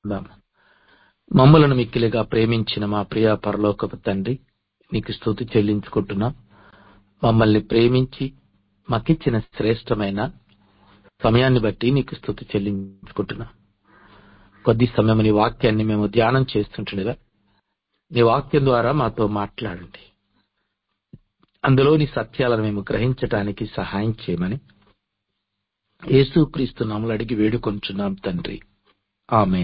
ప్రార్థించుకుందాం మమ్మలను మిక్కిలిగా ప్రేమించిన మా ప్రియ పరలోకపు తండ్రి నీకు స్తుతి చెల్లించుకుంటున్నాం మమ్మల్ని ప్రేమించి మాకిచ్చిన శ్రేష్టమైన సమయాన్ని బట్టి నీకు స్తుతి చెల్లించుకుంటున్నాం కొద్ది సమయం నీ వాక్యాన్ని మేము ధ్యానం చేస్తుంటుండగా నీ వాక్యం ద్వారా మాతో మాట్లాడండి అందులోని సత్యాలను మేము గ్రహించటానికి సహాయం చేయమని యేసుక్రీస్తు నామలు అడిగి వేడుకొంచున్నాం తండ్రి ఆమె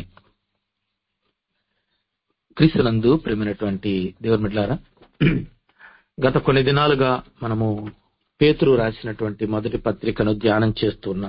క్రీస్తునందు ప్రేమైనటువంటి దేవుని మిడ్లారా గత కొన్ని దినాలుగా మనము పేతురు రాసినటువంటి మొదటి పత్రికను ధ్యానం చేస్తున్నాం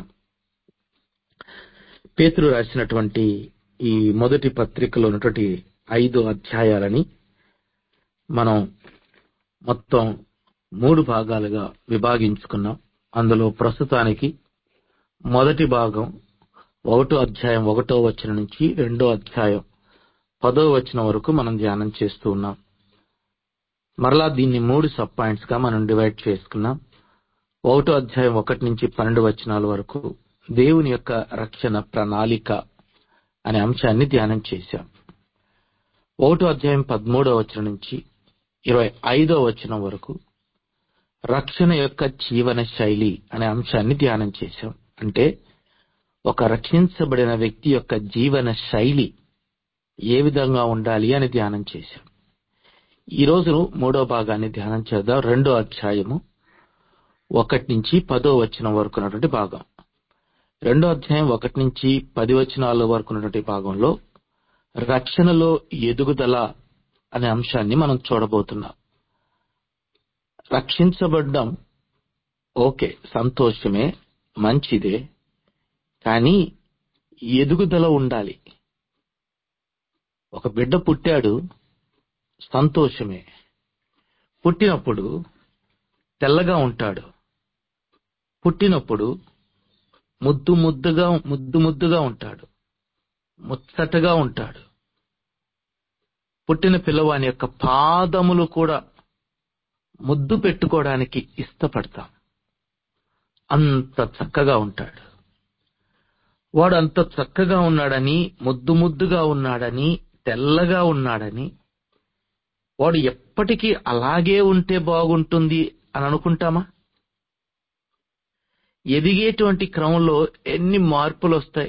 పేతురు రాసినటువంటి ఈ మొదటి పత్రికలో ఉన్నటువంటి ఐదు అధ్యాయాలని మనం మొత్తం మూడు భాగాలుగా విభాగించుకున్నాం అందులో ప్రస్తుతానికి మొదటి భాగం ఒకటో అధ్యాయం ఒకటో వచనం నుంచి రెండో అధ్యాయం పదో వచనం వరకు మనం ధ్యానం చేస్తూ ఉన్నాం మరలా దీన్ని మూడు సబ్ పాయింట్స్ గా మనం డివైడ్ చేసుకున్నాం ఒకటో అధ్యాయం ఒకటి నుంచి పన్నెండు వచనాల వరకు దేవుని యొక్క రక్షణ ప్రణాళిక అనే అంశాన్ని ధ్యానం చేశాం ఒకటో అధ్యాయం పదమూడో వచనం నుంచి ఇరవై ఐదో వచనం వరకు రక్షణ యొక్క జీవన శైలి అనే అంశాన్ని ధ్యానం చేశాం అంటే ఒక రక్షించబడిన వ్యక్తి యొక్క జీవన శైలి ఏ విధంగా ఉండాలి అని ధ్యానం చేశాం ఈ రోజు మూడో భాగాన్ని ధ్యానం చేద్దాం రెండో అధ్యాయము ఒకటి నుంచి పదో వచనం వరకు ఉన్నటువంటి భాగం రెండో అధ్యాయం ఒకటి నుంచి పది వచనాల వరకు ఉన్నటువంటి భాగంలో రక్షణలో ఎదుగుదల అనే అంశాన్ని మనం చూడబోతున్నాం రక్షించబడ్డం ఓకే సంతోషమే మంచిదే కానీ ఎదుగుదల ఉండాలి ఒక బిడ్డ పుట్టాడు సంతోషమే పుట్టినప్పుడు తెల్లగా ఉంటాడు పుట్టినప్పుడు ముద్దు ముద్దుగా ముద్దు ముద్దుగా ఉంటాడు ముచ్చటగా ఉంటాడు పుట్టిన పిల్లవాని యొక్క పాదములు కూడా ముద్దు పెట్టుకోవడానికి ఇష్టపడతాం అంత చక్కగా ఉంటాడు వాడు అంత చక్కగా ఉన్నాడని ముద్దు ముద్దుగా ఉన్నాడని తెల్లగా ఉన్నాడని వాడు ఎప్పటికీ అలాగే ఉంటే బాగుంటుంది అని అనుకుంటామా ఎదిగేటువంటి క్రమంలో ఎన్ని మార్పులు వస్తాయి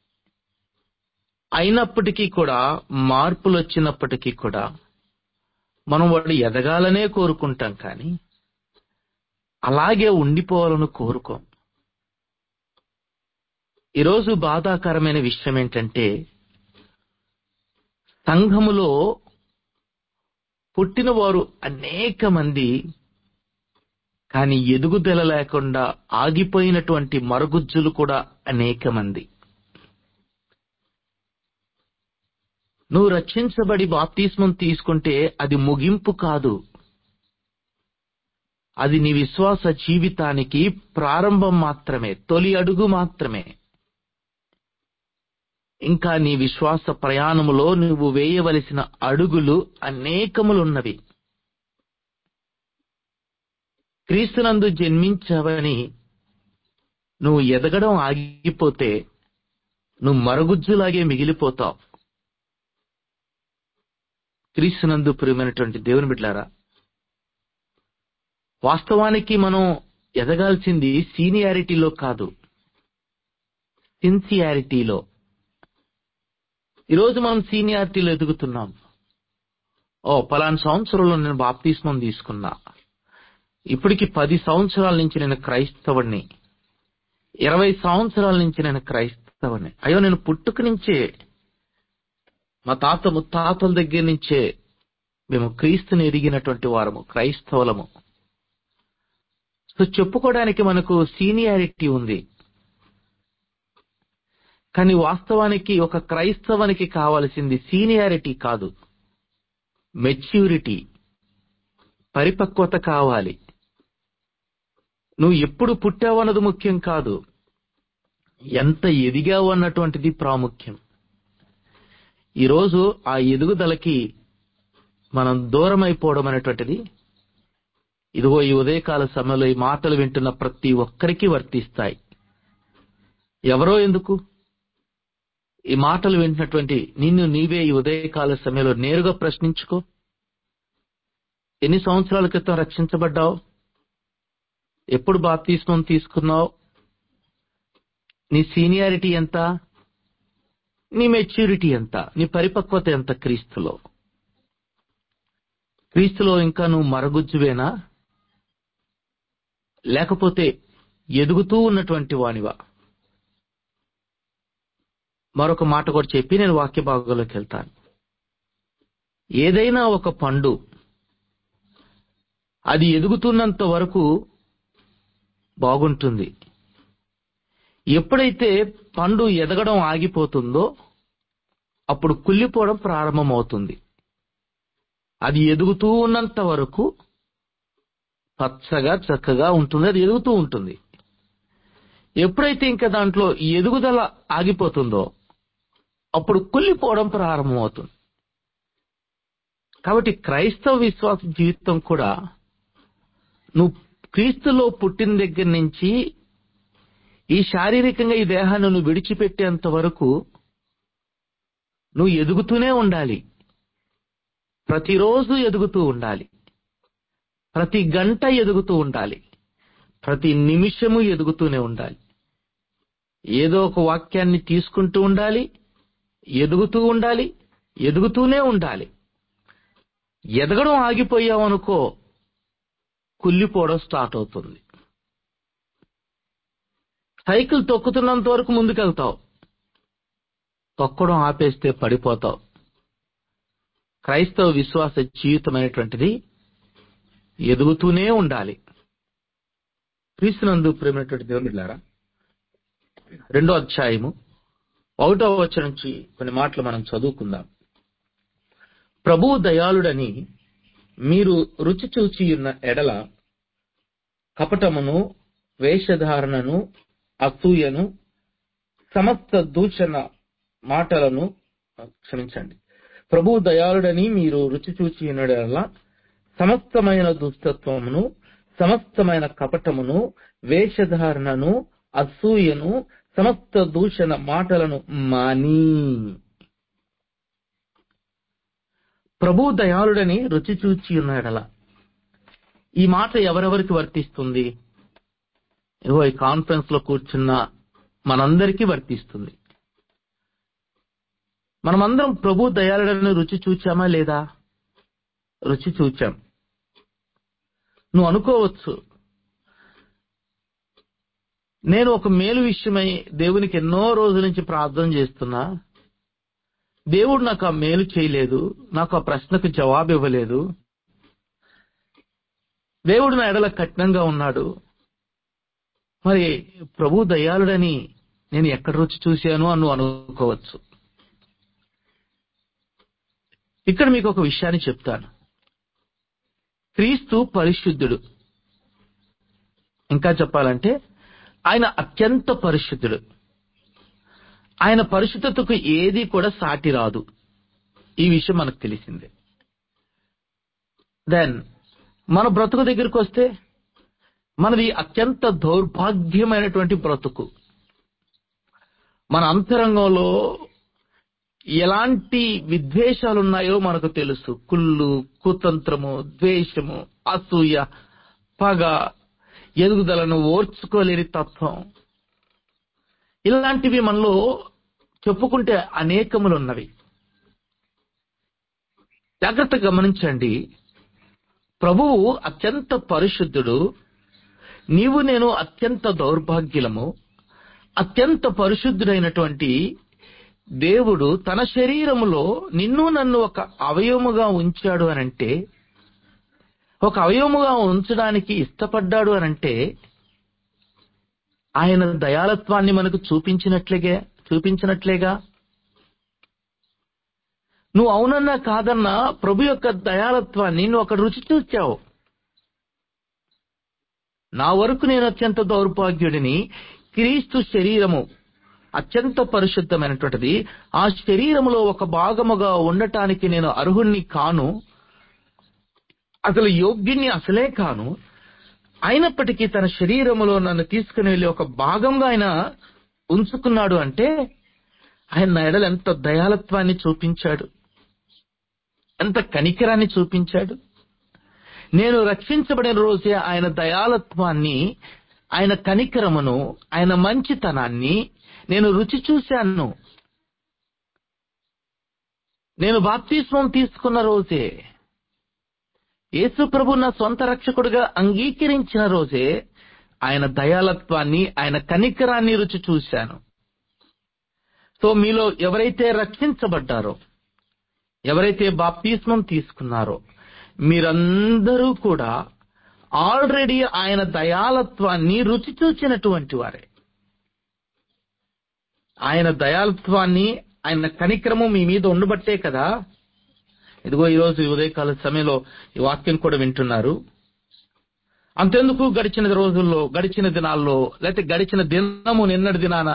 అయినప్పటికీ కూడా మార్పులు వచ్చినప్పటికీ కూడా మనం వాడు ఎదగాలనే కోరుకుంటాం కానీ అలాగే ఉండిపోవాలని కోరుకోం ఈరోజు బాధాకరమైన విషయం ఏంటంటే సంఘములో పుట్టిన వారు అనేక మంది కానీ ఎదుగుదల లేకుండా ఆగిపోయినటువంటి మరుగుజ్జులు కూడా అనేక మంది నువ్వు రక్షించబడి బాప్తిస్మం తీసుకుంటే అది ముగింపు కాదు అది నీ విశ్వాస జీవితానికి ప్రారంభం మాత్రమే తొలి అడుగు మాత్రమే ఇంకా నీ విశ్వాస ప్రయాణములో నువ్వు వేయవలసిన అడుగులు అనేకములున్నవి క్రీస్తునందు జన్మించవని నువ్వు ఎదగడం ఆగిపోతే నువ్వు మరుగుజ్జులాగే మిగిలిపోతావు క్రీస్తునందు ప్రియమైనటువంటి దేవుని బిడ్డారా వాస్తవానికి మనం ఎదగాల్సింది సీనియారిటీలో కాదు సిన్సియారిటీలో ఈరోజు మనం సీనియారిటీలో ఎదుగుతున్నాం ఓ పలానా సంవత్సరంలో నేను బాప్తిస్మం తీసుకున్నా ఇప్పటికి పది సంవత్సరాల నుంచి నేను క్రైస్తవుడిని ఇరవై సంవత్సరాల నుంచి నేను క్రైస్తవుని అయ్యో నేను పుట్టుక నుంచే మా తాత ముత్తాతల దగ్గర నుంచే మేము క్రీస్తుని ఎరిగినటువంటి వారము క్రైస్తవులము సో చెప్పుకోవడానికి మనకు సీనియారిటీ ఉంది కానీ వాస్తవానికి ఒక క్రైస్తవానికి కావలసింది సీనియారిటీ కాదు మెచ్యూరిటీ పరిపక్వత కావాలి నువ్వు ఎప్పుడు పుట్టావు అన్నది ముఖ్యం కాదు ఎంత ఎదిగావు అన్నటువంటిది ప్రాముఖ్యం ఈరోజు ఆ ఎదుగుదలకి మనం దూరం అయిపోవడం అనేటువంటిది ఇదిగో ఈ ఉదయకాల సమయంలో ఈ మాటలు వింటున్న ప్రతి ఒక్కరికి వర్తిస్తాయి ఎవరో ఎందుకు ఈ మాటలు వింటున్నటువంటి నిన్ను నీవే ఈ ఉదయకాల సమయంలో నేరుగా ప్రశ్నించుకో ఎన్ని సంవత్సరాల క్రితం రక్షించబడ్డావు ఎప్పుడు బాప్తిస్మం తీసుకున్నావు నీ సీనియారిటీ ఎంత నీ మెచ్యూరిటీ ఎంత నీ పరిపక్వత ఎంత క్రీస్తులో క్రీస్తులో ఇంకా నువ్వు మరగుజ్జువేనా లేకపోతే ఎదుగుతూ ఉన్నటువంటి వానివా మరొక మాట కూడా చెప్పి నేను వాక్య భాగంలోకి వెళ్తాను ఏదైనా ఒక పండు అది ఎదుగుతున్నంత వరకు బాగుంటుంది ఎప్పుడైతే పండు ఎదగడం ఆగిపోతుందో అప్పుడు కుళ్ళిపోవడం ప్రారంభమవుతుంది అది ఎదుగుతూ ఉన్నంత వరకు పచ్చగా చక్కగా ఉంటుంది అది ఎదుగుతూ ఉంటుంది ఎప్పుడైతే ఇంకా దాంట్లో ఎదుగుదల ఆగిపోతుందో అప్పుడు కుళ్ళిపోవడం ప్రారంభమవుతుంది కాబట్టి క్రైస్తవ విశ్వాస జీవితం కూడా నువ్వు క్రీస్తులో పుట్టిన దగ్గర నుంచి ఈ శారీరకంగా ఈ దేహాన్ని నువ్వు విడిచిపెట్టేంత వరకు నువ్వు ఎదుగుతూనే ఉండాలి ప్రతిరోజు ఎదుగుతూ ఉండాలి ప్రతి గంట ఎదుగుతూ ఉండాలి ప్రతి నిమిషము ఎదుగుతూనే ఉండాలి ఏదో ఒక వాక్యాన్ని తీసుకుంటూ ఉండాలి ఎదుగుతూ ఉండాలి ఎదుగుతూనే ఉండాలి ఎదగడం ఆగిపోయావనుకో కుళ్ళిపోవడం స్టార్ట్ అవుతుంది సైకిల్ తొక్కుతున్నంత వరకు ముందుకెళ్తావు తొక్కడం ఆపేస్తే పడిపోతావు క్రైస్తవ విశ్వాస జీవితం అనేటువంటిది ఎదుగుతూనే ఉండాలి క్రీస్తునందు ప్రేమైనటువంటి దేవుని బిడ్డలారా రెండో అధ్యాయము ఒకటో వచ్చ నుంచి కొన్ని మాటలు మనం చదువుకుందాం ప్రభు దయాళుడని మీరు రుచి చూచి ఉన్న ఎడల కపటమును వేషధారణను అసూయను సమస్త దూషణ మాటలను క్షమించండి ప్రభు దయాళుడని మీరు రుచి చూచి ఉన్నడలా సమస్తమైన దుష్టత్వమును సమస్తమైన కపటమును వేషధారణను అసూయను సమస్త దూషణ మాటలను మాని ప్రభు దయాళుడని రుచి చూచి ఉన్నాడలా ఈ మాట ఎవరెవరికి వర్తిస్తుంది ఏవో ఈ కాన్ఫరెన్స్ లో కూర్చున్న మనందరికీ వర్తిస్తుంది మనమందరం ప్రభు దయాళుడని రుచి చూచామా లేదా రుచి చూచాం నువ్వు అనుకోవచ్చు నేను ఒక మేలు విషయమై దేవునికి ఎన్నో రోజుల నుంచి ప్రార్థన చేస్తున్నా దేవుడు నాకు ఆ మేలు చేయలేదు నాకు ఆ ప్రశ్నకు జవాబు ఇవ్వలేదు దేవుడు నా ఎడల కఠినంగా ఉన్నాడు మరి ప్రభు దయాళుడని నేను ఎక్కడ రుచి చూశాను అని నువ్వు అనుకోవచ్చు ఇక్కడ మీకు ఒక విషయాన్ని చెప్తాను క్రీస్తు పరిశుద్ధుడు ఇంకా చెప్పాలంటే ఆయన అత్యంత పరిశుద్ధుడు ఆయన పరిశుద్ధతకు ఏది కూడా సాటి రాదు ఈ విషయం మనకు తెలిసిందే దెన్ మన బ్రతుకు దగ్గరికి వస్తే మనది అత్యంత దౌర్భాగ్యమైనటువంటి బ్రతుకు మన అంతరంగంలో ఎలాంటి విద్వేషాలు ఉన్నాయో మనకు తెలుసు కుళ్ళు కుతంత్రము ద్వేషము అసూయ పగ ఎదుగుదలను ఓర్చుకోలేని తత్వం ఇలాంటివి మనలో చెప్పుకుంటే అనేకములు ఉన్నవి జాగ్రత్త గమనించండి ప్రభువు అత్యంత పరిశుద్ధుడు నీవు నేను అత్యంత దౌర్భాగ్యులము అత్యంత పరిశుద్ధుడైనటువంటి దేవుడు తన శరీరములో నిన్ను నన్ను ఒక అవయవముగా ఉంచాడు అనంటే ఒక అవయవముగా ఉంచడానికి ఇష్టపడ్డాడు అనంటే ఆయన దయాళత్వాన్ని మనకు చూపించినట్లేగా చూపించినట్లేగా నువ్వు అవునన్నా కాదన్నా ప్రభు యొక్క దయాళత్వాన్ని నువ్వు ఒక రుచి చూచావు నా వరకు నేను అత్యంత దౌర్భాగ్యుడిని క్రీస్తు శరీరము అత్యంత పరిశుద్ధమైనటువంటిది ఆ శరీరములో ఒక భాగముగా ఉండటానికి నేను అర్హుణ్ణి కాను అసలు యోగ్యుణ్ణి అసలే కాను అయినప్పటికీ తన శరీరములో నన్ను తీసుకుని వెళ్ళి ఒక భాగంగా ఆయన ఉంచుకున్నాడు అంటే ఆయన నా ఎడల ఎంత దయాలత్వాన్ని చూపించాడు ఎంత కనికరాన్ని చూపించాడు నేను రక్షించబడిన రోజే ఆయన దయాలత్వాన్ని ఆయన కనికరమును ఆయన మంచితనాన్ని నేను రుచి చూశాను నేను బాప్తిస్మం తీసుకున్న రోజే యేసు ప్రభు నా సొంత రక్షకుడిగా అంగీకరించిన రోజే ఆయన దయాలత్వాన్ని ఆయన కనికరాన్ని రుచి చూశాను సో మీలో ఎవరైతే రక్షించబడ్డారో ఎవరైతే బాప్తిస్మం తీసుకున్నారో మీరందరూ కూడా ఆల్రెడీ ఆయన దయాలత్వాన్ని రుచి చూచినటువంటి వారే ఆయన దయాలత్వాన్ని ఆయన కనిక్రము మీ మీద ఉండబట్టే కదా ఇదిగో ఈరోజు ఈ ఉదయకాల సమయంలో ఈ వాక్యం కూడా వింటున్నారు అంతెందుకు గడిచిన రోజుల్లో గడిచిన దినాల్లో లేకపోతే గడిచిన దినము నిన్నటి దినాన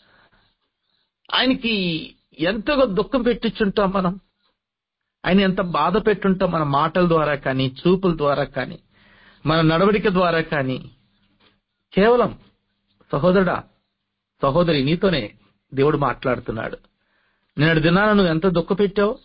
ఆయనకి ఎంతగా దుఃఖం పెట్టించుంటాం మనం ఆయన ఎంత బాధ పెట్టుంటాం మన మాటల ద్వారా కానీ చూపుల ద్వారా కానీ మన నడవడిక ద్వారా కానీ కేవలం సహోదరుడా సహోదరి నీతోనే దేవుడు మాట్లాడుతున్నాడు నిన్నటి దినాన నువ్వు ఎంత దుఃఖ పెట్టావు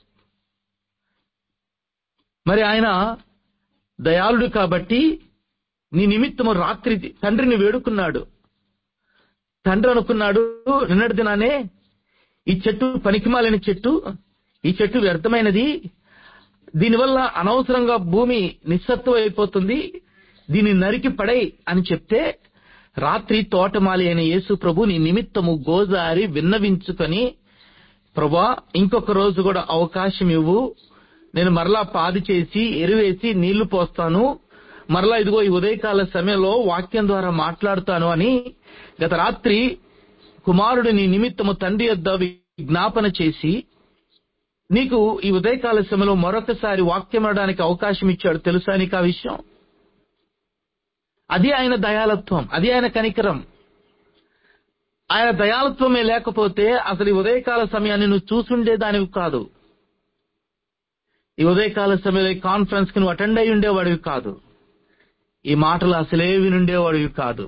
మరి ఆయన దయాళుడు కాబట్టి నీ నిమిత్తము రాత్రి తండ్రిని వేడుకున్నాడు తండ్రి అనుకున్నాడు నిన్నటి దినానే ఈ చెట్టు పనికిమాలిన చెట్టు ఈ చెట్టు వ్యర్థమైనది దీనివల్ల అనవసరంగా భూమి నిస్సత్వం అయిపోతుంది దీన్ని నరికి పడై అని చెప్తే రాత్రి తోటమాలి అయిన యేసు ప్రభు నీ నిమిత్తము గోజారి విన్నవించుకొని ప్రభా ఇంకొక రోజు కూడా అవకాశం ఇవ్వు నేను మరలా పాది చేసి ఎరువేసి నీళ్లు పోస్తాను మరలా ఇదిగో ఈ ఉదయకాల సమయంలో వాక్యం ద్వారా మాట్లాడుతాను అని గత రాత్రి కుమారుడు నీ నిమిత్తము తండ్రి యొద్ద విజ్ఞాపన చేసి నీకు ఈ ఉదయకాల సమయంలో మరొకసారి వాక్యం అనడానికి అవకాశం ఇచ్చాడు తెలుసా నీకు ఆ విషయం అది ఆయన దయాలత్వం అది ఆయన కనికరం ఆయన దయాలత్వమే లేకపోతే అసలు ఈ ఉదయకాల సమయాన్ని నువ్వు చూసుండేదానివి కాదు ఈ ఉదయకాల సమయంలో ఈ కాన్ఫరెన్స్ కి నువ్వు అటెండ్ అయి ఉండేవాడివి కాదు ఈ మాటలు అసలే వినుండేవాడివి కాదు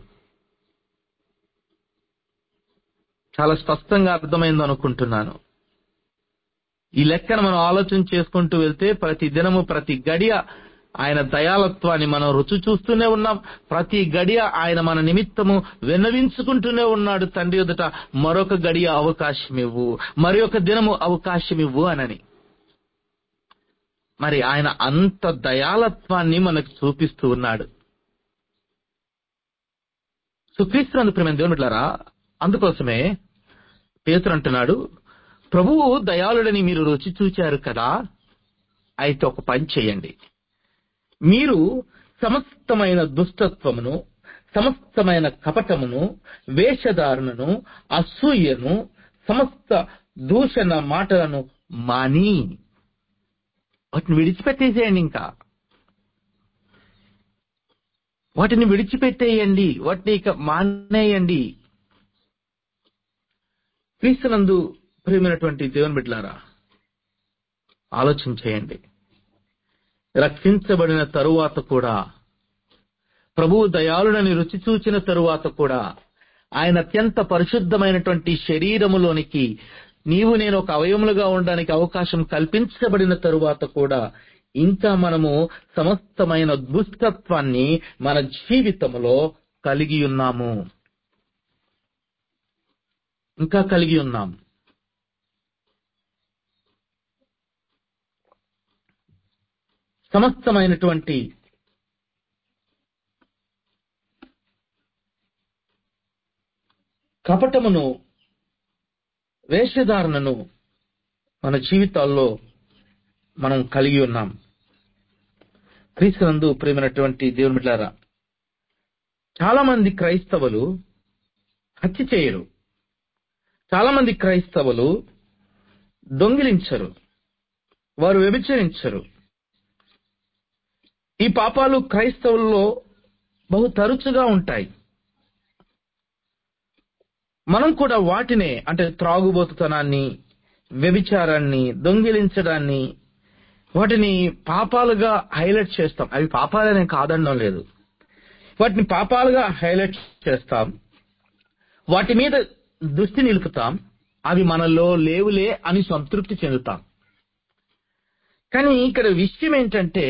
చాలా స్పష్టంగా అర్థమైంది అనుకుంటున్నాను ఈ లెక్కను మనం ఆలోచన చేసుకుంటూ వెళ్తే ప్రతి దినము ప్రతి గడియ ఆయన దయాలత్వాన్ని మనం రుచి చూస్తూనే ఉన్నాం ప్రతి గడియ ఆయన మన నిమిత్తము విన్నవించుకుంటూనే ఉన్నాడు తండ్రి ఎదుట మరొక గడియ అవకాశం ఇవ్వు మరి ఒక దినము అవకాశం ఇవ్వు అనని మరి ఆయన అంత దయాలత్వాన్ని మనకు చూపిస్తూ ఉన్నాడు సుక్రీస్తునందు ప్రేమ దేవుని బిడ్డలారా అందుకోసమే పేతురు అంటున్నాడు ప్రభువు దయాళుడని మీరు రుచి చూచారు కదా అయితే ఒక పని చేయండి మీరు సమస్తమైన దుష్టత్వమును సమస్తమైన కపటమును వేషధారణను అసూయను సమస్త దూషణ మాటలను మాని వాటిని విడిచిపెట్టేసేయండి ఇంకా వాటిని విడిచిపెట్టేయండి వాటిని ఇక మానేయండి క్రీస్తునందు ప్రియమైనటువంటి దేవుని బిడ్డలారా ఆలోచన చేయండి రక్షించబడిన తరువాత కూడా ప్రభువు దయాళుడని రుచి చూచిన తరువాత కూడా ఆయన అత్యంత పరిశుద్ధమైనటువంటి శరీరములోనికి నీవు నేను ఒక అవయములుగా ఉండడానికి అవకాశం కల్పించబడిన తరువాత కూడా ఇంకా మనము సమస్తమైన దుష్టత్వాన్ని మన జీవితంలో కలిగి ఉన్నాము ఇంకా కలిగి ఉన్నాం సమస్తమైనటువంటి కపటమును వేషధారణను మన జీవితాల్లో మనం కలిగి ఉన్నాం క్రీస్తునందు ప్రేమైనటువంటి దేవుని బిడ్డారా చాలా మంది క్రైస్తవులు హత్య చేయరు చాలా మంది క్రైస్తవులు దొంగిలించరు వారు వ్యభిచరించరు ఈ పాపాలు క్రైస్తవుల్లో బహు తరచుగా ఉంటాయి మనం కూడా వాటినే అంటే త్రాగుబోతుతనాన్ని వ్యభిచారాన్ని దొంగిలించడాన్ని వాటిని పాపాలుగా హైలైట్ చేస్తాం అవి పాపాలనే కాదనడం లేదు వాటిని పాపాలుగా హైలైట్ చేస్తాం వాటి మీద దృష్టి నిలుపుతాం అవి మనలో లేవులే అని సంతృప్తి చెందుతాం కానీ ఇక్కడ విషయం ఏంటంటే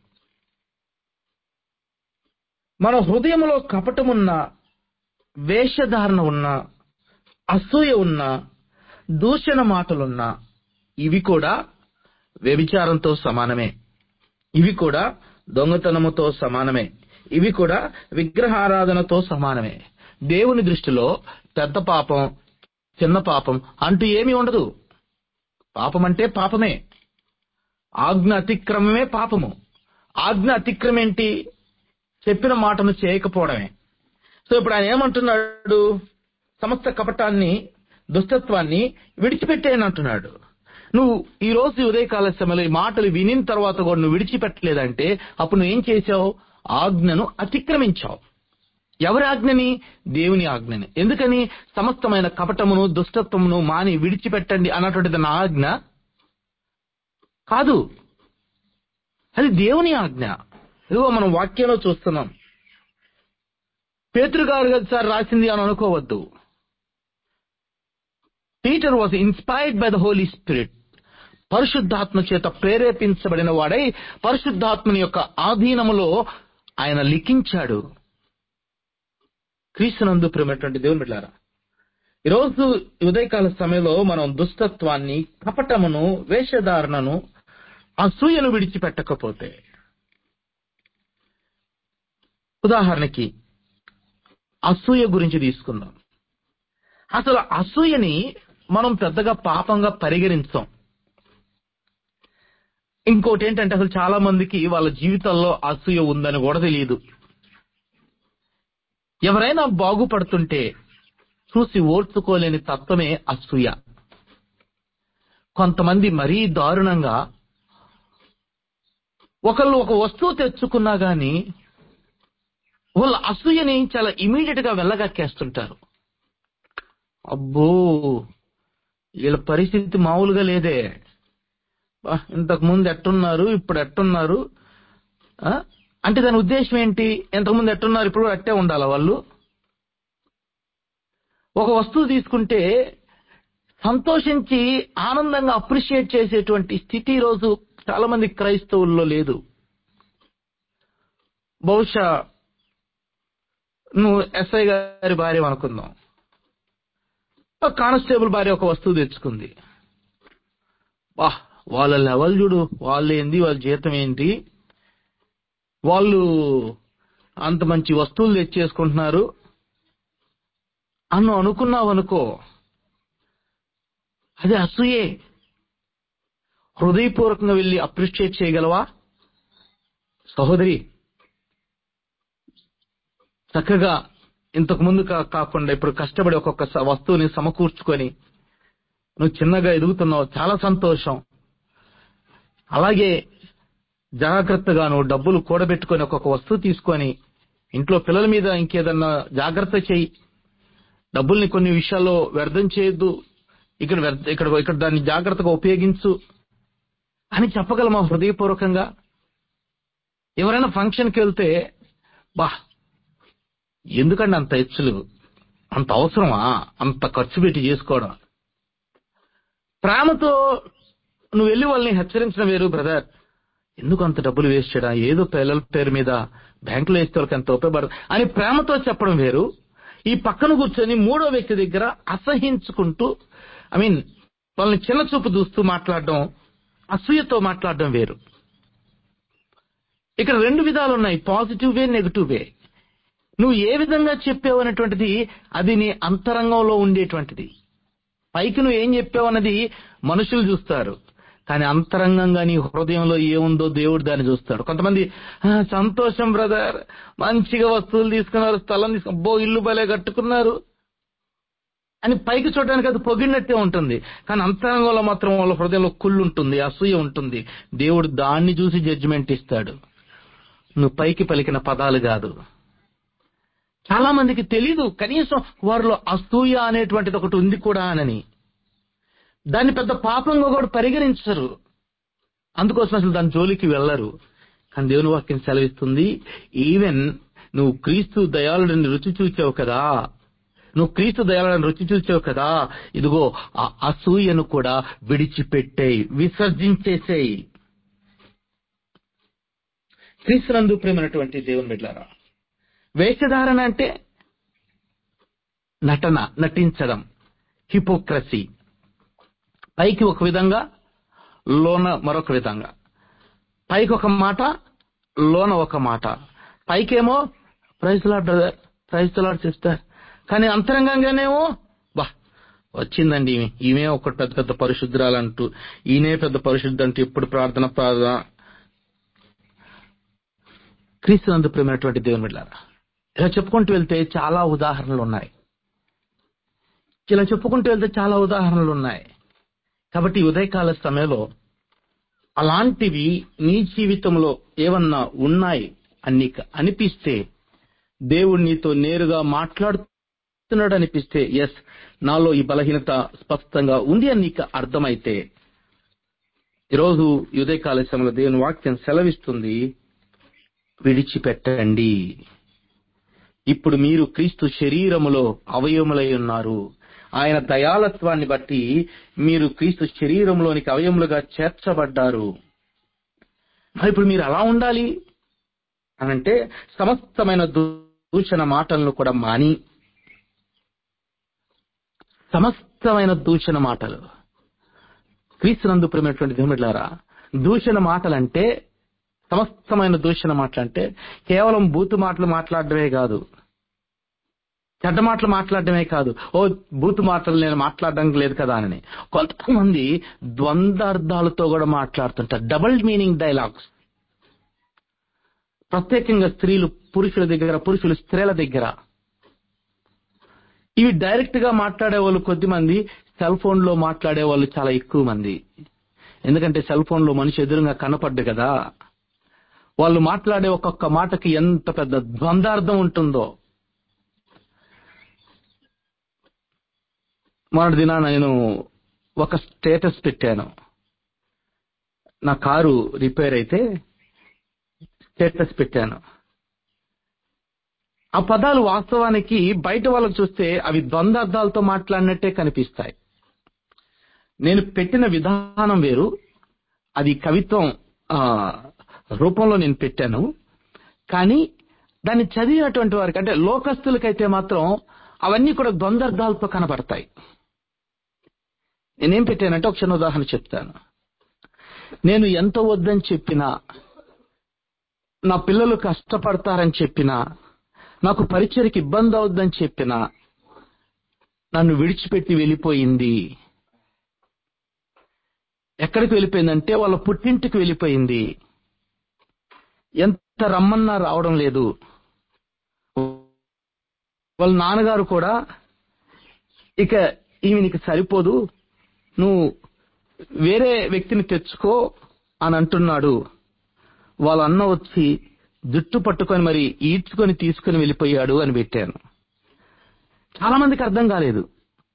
మన హృదయంలో కపటమున్న వేషధారణ ఉన్న అసూయ ఉన్న దూషణ మాటలున్న ఇవి కూడా వ్యభిచారంతో సమానమే ఇవి కూడా దొంగతనముతో సమానమే ఇవి కూడా విగ్రహారాధనతో సమానమే దేవుని దృష్టిలో పెద్ద పాపం చిన్న పాపం అంటూ ఏమీ ఉండదు పాపం అంటే పాపమే ఆజ్ఞ అతిక్రమమే పాపము ఆజ్ఞ అతిక్రమం ఏంటి చెప్పిన మాటను చేయకపోవడమే సో ఇప్పుడు ఆయన ఏమంటున్నాడు సమస్త కపటాన్ని దుష్టత్వాన్ని విడిచిపెట్టేయని అంటున్నాడు నువ్వు ఈ రోజు ఈ ఉదయకాల సమయంలో ఈ మాటలు వినిన తర్వాత కూడా నువ్వు విడిచిపెట్టలేదంటే అప్పుడు నువ్వు ఏం చేశావు ఆజ్ఞను అతిక్రమించావు ఎవరి ఆజ్ఞని దేవుని ఆజ్ఞని ఎందుకని సమస్తమైన కపటమును దుష్టత్వమును మాని విడిచిపెట్టండి అన్నటువంటిది నా ఆజ్ఞ కాదు అది దేవుని ఆజ్ఞ ఇదిగో మనం వాక్యంలో చూస్తున్నాం పేతురు గారు కదా సార్ రాసింది అని అనుకోవద్దు Peter was inspired by the Holy Spirit పరిశుద్ధాత్మ చేత ప్రేరేపించబడిన వాడై పరిశుద్ధాత్మని యొక్క ఆధీనములో ఆయన లిఖించాడు క్రీస్తునందు ప్రేమటువంటి దేవుని బిడ్డారా ఈరోజు ఉదయకాల సమయంలో మనం దుష్టత్వాన్ని కపటమును వేషధారణను అసూయను విడిచిపెట్టకపోతే ఉదాహరణకి అసూయ గురించి తీసుకుందాం అసలు అసూయని మనం పెద్దగా పాపంగా పరిగణించాం ఇంకోటి ఏంటంటే అసలు చాలా మందికి వాళ్ళ జీవితాల్లో అసూయ ఉందని కూడా తెలియదు ఎవరైనా బాగుపడుతుంటే చూసి ఓర్చుకోలేని తత్వమే అసూయ కొంతమంది మరీ దారుణంగా ఒకళ్ళు ఒక వస్తువు తెచ్చుకున్నా గాని వాళ్ళ అసూయని చాలా ఇమీడియట్ గా వెళ్ళగక్కేస్తుంటారు అబ్బో వీళ్ళ పరిస్థితి మామూలుగా లేదే బా, ఇంతకు ముందు ఎట్టున్నారు ఇప్పుడు ఎట్టున్నారు ఆ? అంటే దాని ఉద్దేశం ఏంటి ఇంతకుముందు ఎట్టున్నారు ఇప్పుడు కూడా అట్టే ఉండాలా వాళ్ళు ఒక వస్తువు తీసుకుంటే సంతోషించి ఆనందంగా అప్రిషియేట్ చేసేటువంటి స్థితి ఈ రోజు చాలా మంది క్రైస్తవుల్లో లేదు బహుశా నువ్వు ఎస్ఐ గారి భార్య అనుకుందాం ఒక కానిస్టేబుల్ భార్య ఒక వస్తువు తెచ్చుకుంది బా వాళ్ళ లెవెల్ చూడు వాళ్ళు ఏంది వాళ్ళ జీతం ఏంటి వాళ్ళు అంత మంచి వస్తువులు తెచ్చేసుకుంటున్నారు అన్ను అనుకున్నావు అనుకో అది అసూయే హృదయపూర్వకంగా వెళ్ళి అప్రిషియేట్ చేయగలవా సహోదరి చక్కగా ఇంతకు ముందు కా- కాకుండా ఇప్పుడు కష్టపడి ఒక్కొక్క స- వస్తువుని సమకూర్చుకొని నువ్వు చిన్నగా ఎదుగుతున్నావు చాలా సంతోషం అలాగే జాగ్రత్తగా నువ్వు డబ్బులు కూడబెట్టుకొని ఒక్కొక్క వస్తువు తీసుకొని ఇంట్లో పిల్లల మీద ఇంకేదన్నా జాగ్రత్త చేయి డబ్బుల్ని కొన్ని విషయాల్లో వ్యర్థం చేయొద్దు ఇక్కడ వ్యర్థ- ఇక్కడ ఇక్కడ దాన్ని జాగ్రత్తగా ఉపయోగించు అని చెప్పగలమా హృదయపూర్వకంగా ఎవరైనా ఫంక్షన్కి వెళ్తే బా ఎందుకండి అంత హెచ్చులు అంత అవసరమా అంత ఖర్చు పెట్టి చేసుకోవడం ప్రేమతో నువ్వు వెళ్ళి వాళ్ళని హెచ్చరించడం వేరు బ్రదర్ ఎందుకు అంత డబ్బులు వేస్ట్ చేయడం ఏదో పిల్లల పేరు మీద బ్యాంకులో వేస్తే వాళ్ళకి ఎంత ఉపయోగపడదు అని ప్రేమతో చెప్పడం వేరు ఈ పక్కన కూర్చొని మూడో వ్యక్తి దగ్గర అసహించుకుంటూ ఐ మీన్ వాళ్ళని చిన్న చూపు చూస్తూ మాట్లాడడం అసూయతో మాట్లాడడం వేరు ఇక్కడ రెండు విధాలు ఉన్నాయి పాజిటివ్ వే నెగిటివ్ వే నువ్వు ఏ విధంగా చెప్పావు అనేటువంటిది అది నీ అంతరంగంలో ఉండేటువంటిది పైకి నువ్వు ఏం చెప్పావు అన్నది మనుషులు చూస్తారు కానీ అంతరంగంగా నీ హృదయంలో ఏముందో దేవుడు దాన్ని చూస్తాడు కొంతమంది "ఆ, సంతోషం బ్రదర్ మంచిగా వస్తువులు తీసుకున్నారు స్థలం తీసుకు అబ్బో ఇల్లు భలే కట్టుకున్నారు అని పైకి చూడడానికి అది పొగిడినట్టే ఉంటుంది కానీ అంతరంగంలో మాత్రం వాళ్ళ హృదయంలో కుళ్ళు ఉంటుంది అసూయ ఉంటుంది దేవుడు దాన్ని చూసి జడ్జిమెంట్ ఇస్తాడు నువ్వు పైకి పలికిన పదాలు కాదు చాలా మందికి తెలీదు కనీసం వారిలో అసూయ అనేటువంటిది ఒకటి ఉంది కూడా అనని దాన్ని పెద్ద పాపంగా కూడా పరిగణించరు అందుకోసం అసలు దాని జోలికి వెళ్ళరు కానీ దేవుని వాక్యం సెలవిస్తుంది ఈవెన్ నువ్వు క్రీస్తు దయాళుడిని రుచి చూచావు కదా నువ్వు క్రీస్తు దయాలను రుచి చూసావు కదా ఇదిగో ఆ అసూయను కూడా విడిచిపెట్టేయి విసర్జించేసేయి క్రీస్తునందు ప్రేమైనటువంటి దేవుని బిడ్డారా వేషధారణ అంటే నటన నటించడం హిపోక్రసీ పైకి ఒక విధంగా లోన మరొక విధంగా పైకి ఒక మాట లోన ఒక మాట పైకేమో praise lord brother praise lord sister కానీ అంతరంగంగానేమో బా వచ్చిందండి ఈమె ఈమె ఒక పెద్ద పెద్ద పరిశుద్ధరాలంటూ ఈయనే పెద్ద పరిశుద్ధ అంటూ ఎప్పుడు ప్రార్థన ప్రార్థన క్రీస్తునందు ప్రేమైనటువంటి దేవుని బిడ్డారా ఇలా చెప్పుకుంటూ వెళ్తే చాలా ఉదాహరణలు ఉన్నాయి ఇలా చెప్పుకుంటూ వెళ్తే చాలా ఉదాహరణలు ఉన్నాయి కాబట్టి ఈ ఉదయకాల సమయంలో అలాంటివి నీ జీవితంలో ఏమన్నా ఉన్నాయి అని నీకు అనిపిస్తే దేవుడు నీతో నేరుగా మాట్లాడుతున్నాడు అనిపిస్తే ఎస్ నాలో ఈ బలహీనత స్పష్టంగా ఉంది అని నీకు అర్థమైతే ఈరోజు ఈ ఉదయకాల సమయంలో దేవుని వాక్యం సెలవిస్తుంది విడిచిపెట్టండి ఇప్పుడు మీరు క్రీస్తు శరీరములో అవయములై ఉన్నారు ఆయన దయాలత్వాన్ని బట్టి మీరు క్రీస్తు శరీరంలోనికి అవయములుగా చేర్చబడ్డారు మరి ఇప్పుడు మీరు అలా ఉండాలి అనంటే సమస్తమైన దూషణ మాటలను కూడా మాని సమస్తమైన దూషణ మాటలు క్రీస్తునందు ప్రేమైనటువంటి దేవుడిలారా దూషణ మాటలంటే సమస్తమైన దూషణ మాటలంటే కేవలం బూతు మాటలు మాట్లాడడమే కాదు చెడ్డ మాటలు మాట్లాడడమే కాదు ఓ బూతు మాటలు నేను మాట్లాడడానికి లేదు కదా అని కొంతమంది ద్వంద్వార్థాలతో కూడా మాట్లాడుతుంటారు డబుల్ మీనింగ్ డైలాగ్స్ ప్రత్యేకంగా స్త్రీలు పురుషుల దగ్గర పురుషులు స్త్రీల దగ్గర ఇవి డైరెక్ట్ గా మాట్లాడే వాళ్ళు కొద్ది మంది సెల్ ఫోన్ లో మాట్లాడే వాళ్ళు చాలా ఎక్కువ మంది ఎందుకంటే సెల్ ఫోన్ లో మనిషి ఎదురుగా కనపడ్డు కదా వాళ్ళు మాట్లాడే ఒక్కొక్క మాటకి ఎంత పెద్ద ద్వందార్థం ఉంటుందో మొన్నటి దినాన నేను ఒక స్టేటస్ పెట్టాను నా కారు రిపేర్ అయితే స్టేటస్ పెట్టాను ఆ పదాలు వాస్తవానికి బయట వాళ్ళకు చూస్తే అవి ద్వంద్వార్థాలతో మాట్లాడినట్టే కనిపిస్తాయి నేను పెట్టిన విధానం వేరు అది కవిత్వం ఆ, రూపంలో నేను పెట్టాను కానీ దాన్ని చదివినటువంటి వారికి అంటే లోకస్తులకైతే మాత్రం అవన్నీ కూడా ద్వంద్వార్థాలతో కనబడతాయి నేనేం పెట్టానంటే ఒక చిన్న ఉదాహరణ చెప్తాను నేను ఎంత వద్దని చెప్పినా నా పిల్లలు కష్టపడతారని చెప్పినా నాకు పరిచయకి ఇబ్బంది అవుద్దని చెప్పినా నన్ను విడిచిపెట్టి వెళ్ళిపోయింది ఎక్కడికి వెళ్ళిపోయిందంటే వాళ్ళ పుట్టింటికి వెళ్ళిపోయింది ఎంత రమ్మన్నా రావడం లేదు వాళ్ళ నాన్నగారు కూడా ఇక ఈమె నీకు సరిపోదు నువ్వు వేరే వ్యక్తిని తెచ్చుకో అని అంటున్నాడు వాళ్ళ అన్న వచ్చి జుట్టు పట్టుకొని మరి ఈడ్చుకొని తీసుకొని వెళ్ళిపోయాడు అని పెట్టాను చాలా మందికి అర్థం కాలేదు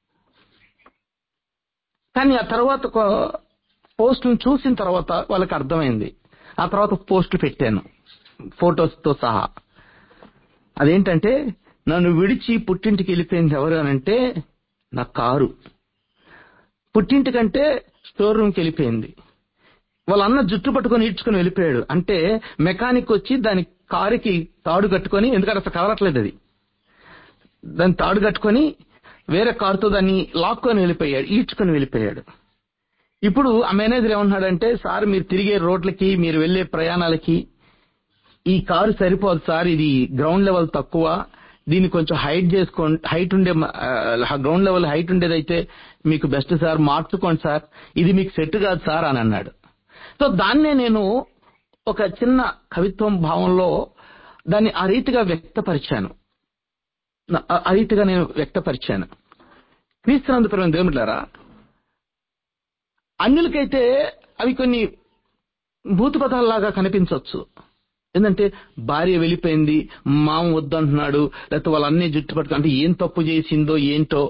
కానీ ఆ తర్వాత పోస్టును చూసిన తర్వాత వాళ్ళకి అర్థమైంది ఆ తర్వాత పోస్టులు పెట్టాను ఫొటోస్తో సహా అదేంటంటే నన్ను విడిచి పుట్టింటికి వెళ్ళిపోయింది ఎవరు అనంటే నా కారు పుట్టింటికంటే స్టోర్ రూమ్కి వెళ్ళిపోయింది వాళ్ళ అన్న జుట్టు పట్టుకొని ఈడ్చుకొని వెళ్ళిపోయాడు అంటే మెకానిక్ వచ్చి దాని కారుకి తాడు కట్టుకొని ఎందుకంటే అసలు కదలట్లేదు అది దాని తాడు కట్టుకొని వేరే కారుతో దాన్ని లాక్కొని వెళ్ళిపోయాడు ఈడ్చుకొని వెళ్ళిపోయాడు ఇప్పుడు ఆ మేనేజర్ ఏమన్నాడంటే సార్ మీరు తిరిగే రోడ్లకి మీరు వెళ్లే ప్రయాణాలకి ఈ కారు సరిపోదు సార్ ఇది గ్రౌండ్ లెవెల్ తక్కువ దీన్ని కొంచెం హైట్ చేసుకోండి హైట్ ఉండే గ్రౌండ్ లెవెల్ హైట్ ఉండేదైతే మీకు బెస్ట్ సార్ మార్చుకోండి సార్ ఇది మీకు సెట్ కాదు సార్ అని అన్నాడు సో దాన్నే నేను ఒక చిన్న కవిత్వం భావంలో దాన్ని ఆ రీతిగా వ్యక్తపరిచాను నా- ఆ- ఆ రీతిగా నేను వ్యక్తపరిచాను క్రీస్తునందు ప్రేమ దేవుమిట్లారా అన్యులకైతే అవి కొన్ని భూత పదాల్లాగా కనిపించవచ్చు ఏంటంటే భార్య వెళ్ళిపోయింది మామ వద్దంటున్నాడు లేకపోతే వాళ్ళ అన్నీ జుట్టు పట్టుకు అంటే ఏం తప్పు చేసిందో ఏంటో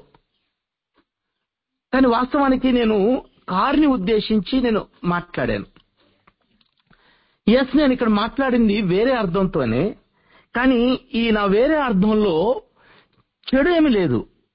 కానీ వాస్తవానికి నేను కారుని ఉద్దేశించి నేను మాట్లాడాను ఎస్ నేను ఇక్కడ మాట్లాడింది వేరే అర్థంతోనే కానీ ఈ నా వేరే అర్థంలో చెడు ఏమీ లేదు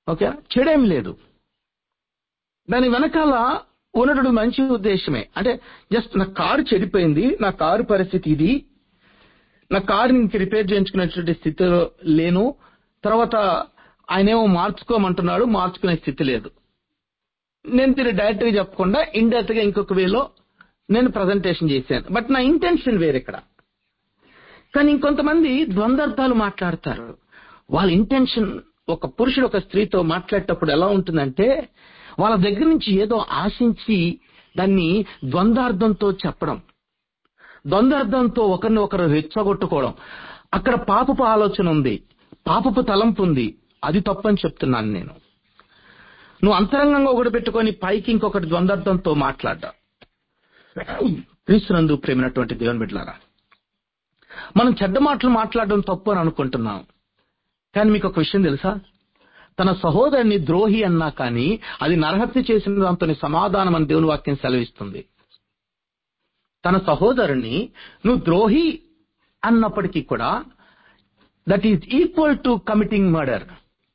ఓకే చెడేం లేదు దాని వెనకాల ఉన్నటువంటి మంచి ఉద్దేశమే అంటే జస్ట్ నా కారు చెడిపోయింది నా కారు పరిస్థితి ఇది నా కారు ఇంక రిపేర్ చేయించుకునేటువంటి స్థితిలో లేను తర్వాత ఆయనేమో మార్చుకోమంటున్నాడు మార్చుకునే స్థితి లేదు నేను దీన్ని డైరెక్ట్ గా చెప్పకుండా ఇండైరెక్ట్ గా ఇంకొక వేలో నేను ప్రజెంటేషన్ చేశాను బట్ నా ఇంటెన్షన్ వేరే ఇక్కడ కానీ ఇంకొంతమంది ద్వంద్వార్థాలు మాట్లాడతారు వాళ్ళ ఇంటెన్షన్ ఒక పురుషుడు ఒక స్త్రీతో మాట్లాడేటప్పుడు ఎలా ఉంటుందంటే వాళ్ళ దగ్గర నుంచి ఏదో ఆశించి దాన్ని ద్వంద్వార్థంతో చెప్పడం ద్వంద్వార్థంతో ఒకరిని ఒకరు రెచ్చగొట్టుకోవడం అక్కడ పాపపు ఆలోచన ఉంది పాపపు తలంపు ఉంది అది తప్పని చెప్తున్నాను నేను నువ్వు అంతరంగంగా ఒకటి పెట్టుకొని పైకి ఇంకొకటి ద్వంద్వార్థంతో మాట్లాడ్డా క్రీస్తునందు ప్రేమైనటువంటి దేవుని బిడ్డలారా మనం చెడ్డ మాటలు మాట్లాడడం తప్పు అని అనుకుంటున్నాం కానీ మీకు ఒక విషయం తెలుసా తన సహోదరుని ద్రోహి అన్నా కానీ అది నరహత్య చేసిన దాంతో సమాధానం అని దేవుని వాక్యం సెలవిస్తుంది తన సహోదరుని నువ్వు ద్రోహి అన్నప్పటికీ కూడా that is equal to committing murder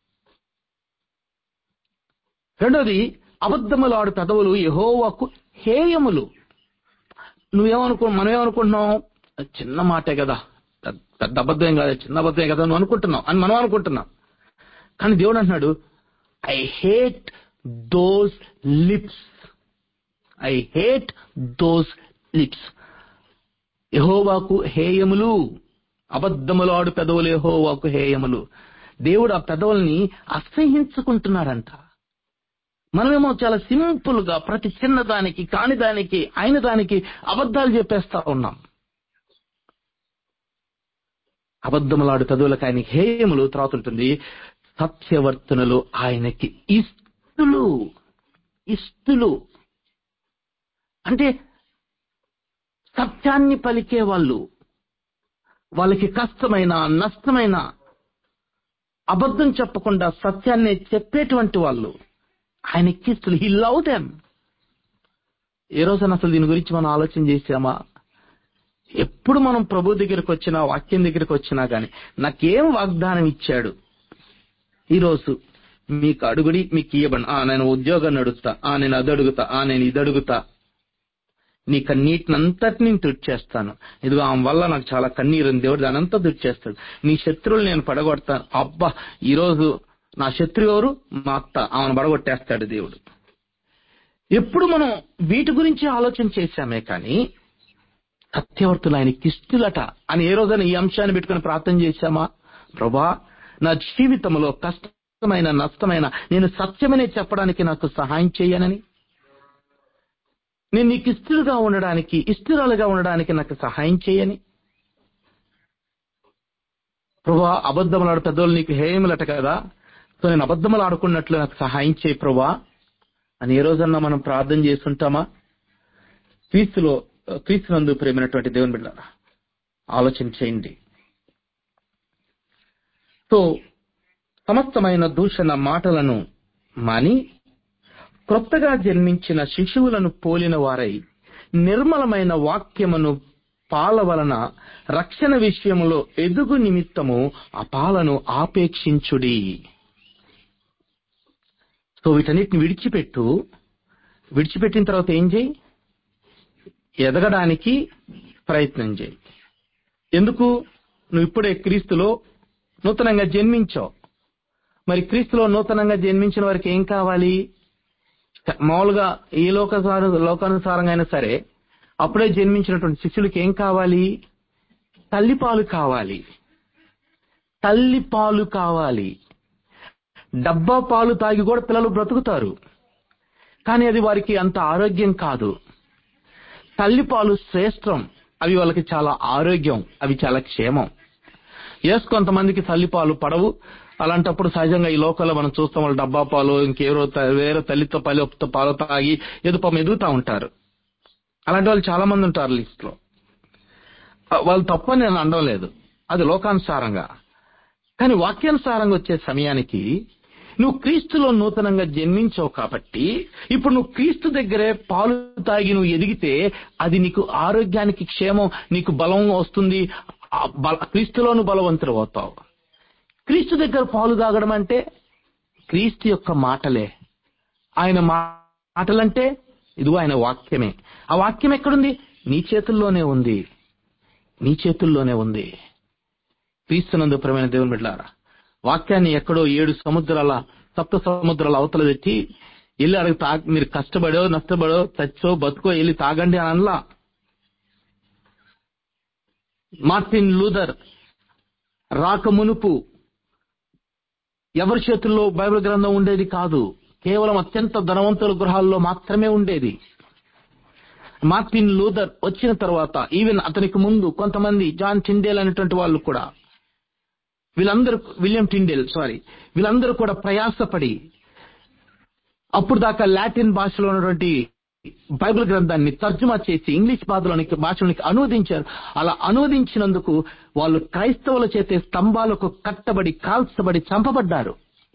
రెండోది అబద్ధములాడు పెదవులు యహోవాకు హేయములు నువ్వేమనుకో మనం ఏమనుకుంటున్నాం అది చిన్న మాటే కదా పెద్ద- పెద్ద అబద్ధం కాదు చిన్న అబద్ధమే కదా నువ్వు అనుకుంటున్నావు అని మనం అనుకుంటున్నాం కానీ దేవుడు అంటున్నాడు I hate those lips I hate those lips యహోవాకు హేయములు అబద్ధములాడు పెదవులు యహోవాకు హేయములు దేవుడు ఆ పెదవుల్ని అసహించుకుంటున్నాడంట మనమేమో చాలా సింపుల్ గా ప్రతి చిన్నదానికి కాని దానికి అయిన దానికి అబద్ధాలు చెప్పేస్తా ఉన్నాం అబద్ధములాడు పెదవులకు ఆయనకి హేయములు తర్వాత ఉంటుంది సత్యవర్తనులు ఆయనకి ఇస్తులు ఇస్తులు అంటే సత్యాన్ని పలికే వాళ్ళు వాళ్ళకి కష్టమైన నష్టమైన అబద్ధం చెప్పకుండా సత్యాన్ని చెప్పేటువంటి వాళ్ళు ఆయన ఎక్కిస్తులు హీ లవ్ దెమ్ ఏ రోజున అసలు దీని గురించి మనం ఆలోచన చేసామా ఎప్పుడు మనం ప్రభు దగ్గరికి వచ్చినా వాక్యం దగ్గరికి వచ్చినా గాని నాకేం వాగ్దానం ఇచ్చాడు ఈరోజు మీకు అడుగుడి మీకు ఇయ్యబడి ఆ నేను ఉద్యోగాన్ని అడుగుతా ఆ నేను అది అడుగుతా ఆ నేను ఇది అడుగుతా నీ కన్నీటినంతటిని తుడిచేస్తాను ఇదిగో ఆమె వల్ల నాకు చాలా కన్నీరు ఉంది దేవుడు దాని అంతా తుడిచేస్తాడు నీ శత్రువులు నేను పడగొడతాను అబ్బా ఈరోజు నా శత్రువు ఎవరు మా అత్త ఆమెను పడగొట్టేస్తాడు దేవుడు ఎప్పుడు మనం వీటి గురించి ఆలోచన చేశామే కానీ సత్యవర్తులు ఆయన కిస్తులట అని ఏ రోజైనా ఈ అంశాన్ని పెట్టుకుని ప్రార్థన చేశామా ప్రభా నా జీవితంలో కష్టమైన నష్టమైన నేను సత్యమనే చెప్పడానికి నాకు సహాయం చేయనని నేను నీకు ఇస్తులుగా ఉండడానికి ఇస్తురాలుగా ఉండడానికి నాకు సహాయం చేయని ప్రభా అబద్ధములాడు పెద్దోళ్ళు నీకు హేయములట కదా సో నేను అబద్ధములు ఆడుకున్నట్లు నాకు సహాయం చేయి ప్రభా అని ఏ రోజన్నా మనం ప్రార్థన చేస్తుంటామా క్రీస్తులో క్రీస్తునందు ప్రేమైనటువంటి దేవుని బిడ్డ ఆలోచన చేయండి సో సమస్తమైన దూషణ మాటలను మాని క్రొత్తగా జన్మించిన శిశువులను పోలిన వారై నిర్మలమైన వాక్యమును పాల వలన రక్షణ విషయములో ఎదుగు నిమిత్తము ఆ పాలను ఆపేక్షించుడి సో వీటన్నిటిని విడిచిపెట్టు విడిచిపెట్టిన తర్వాత ఏం చేయి ఎదగడానికి ప్రయత్నం చేయి ఎందుకు నువ్వు ఇప్పుడే క్రీస్తులో నూతనంగా జన్మించావు మరి క్రీస్తులో నూతనంగా జన్మించిన వారికి ఏం కావాలి మామూలుగా ఏ లోకసార లోకానుసారంగా అయినా సరే అప్పుడే జన్మించినటువంటి శిష్యులకి ఏం కావాలి తల్లిపాలు కావాలి తల్లిపాలు కావాలి డబ్బా పాలు తాగి కూడా పిల్లలు బ్రతుకుతారు కానీ అది వారికి అంత ఆరోగ్యం కాదు తల్లిపాలు శ్రేష్టం అవి వాళ్ళకి చాలా ఆరోగ్యం అవి చాలా క్షేమం ఎస్ కొంతమందికి తల్లిపాలు పడవు అలాంటప్పుడు సహజంగా ఈ లోకంలో మనం చూస్తాం వాళ్ళు డబ్బా పాలు ఇంకెవరో త- వేరే తల్లితో పల్లెతో పాలు తాగి ఏదో పాపం ఎదుగుతా ఉంటారు అలాంటి వాళ్ళు చాలా మంది ఉంటారు లిస్ట్ లో ఆ, వాళ్ళు తప్పని నేను అనడం లేదు అది లోకానుసారంగా కానీ వాక్యానుసారంగా వచ్చే సమయానికి నువ్వు క్రీస్తులో నూతనంగా జన్మించావు కాబట్టి ఇప్పుడు నువ్వు క్రీస్తు దగ్గరే పాలు తాగి నువ్వు ఎదిగితే అది నీకు ఆరోగ్యానికి క్షేమం నీకు బలం వస్తుంది ఆ బల- క్రీస్తులోను బలవంతులు అవుతావు క్రీస్తు దగ్గర పాలు తాగడం అంటే క్రీస్తు యొక్క మాటలే ఆయన మా- మాటలంటే ఇదిగో ఆయన వాక్యమే ఆ వాక్యం ఎక్కడుంది నీ చేతుల్లోనే ఉంది నీ చేతుల్లోనే ఉంది క్రీస్తునందు ప్రేమైన దేవుని బిడ్డారా వాక్యాన్ని ఎక్కడో ఏడు సముద్రాల సప్త సముద్రాల అవతల తెచ్చి వెళ్ళి అడిగి తా మీరు కష్టపడో నష్టపడో చచ్చో బతుకో వెళ్ళి తాగండి అని అనలా మార్టిన్ లూథర్ రాక మునుపు ఎవరి చేతుల్లో బైబిల్ గ్రంథం ఉండేది కాదు కేవలం అత్యంత ధనవంతుల గృహాల్లో మాత్రమే ఉండేది మార్టిన్ లూథర్ వచ్చిన తర్వాత ఈవెన్ అతనికి ముందు కొంతమంది జాన్ టిండేల్ అనేటువంటి వాళ్ళు కూడా వీళ్ళందరూ విలియం టిండేల్ సారీ వీళ్ళందరూ కూడా ప్రయాసపడి అప్పుడు దాకా లాటిన్ భాషలో ఉన్నటువంటి బైబిల్ గ్రంథాన్ని తర్జుమా చేసి ఇంగ్లీష్ భాషలోనికి భాషలోనికి అనువదించారు అలా అనువదించినందుకు వాళ్ళు క్రైస్తవుల చేతే స్తంభాలకు కట్టబడి కాల్చబడి చంపబడ్డారు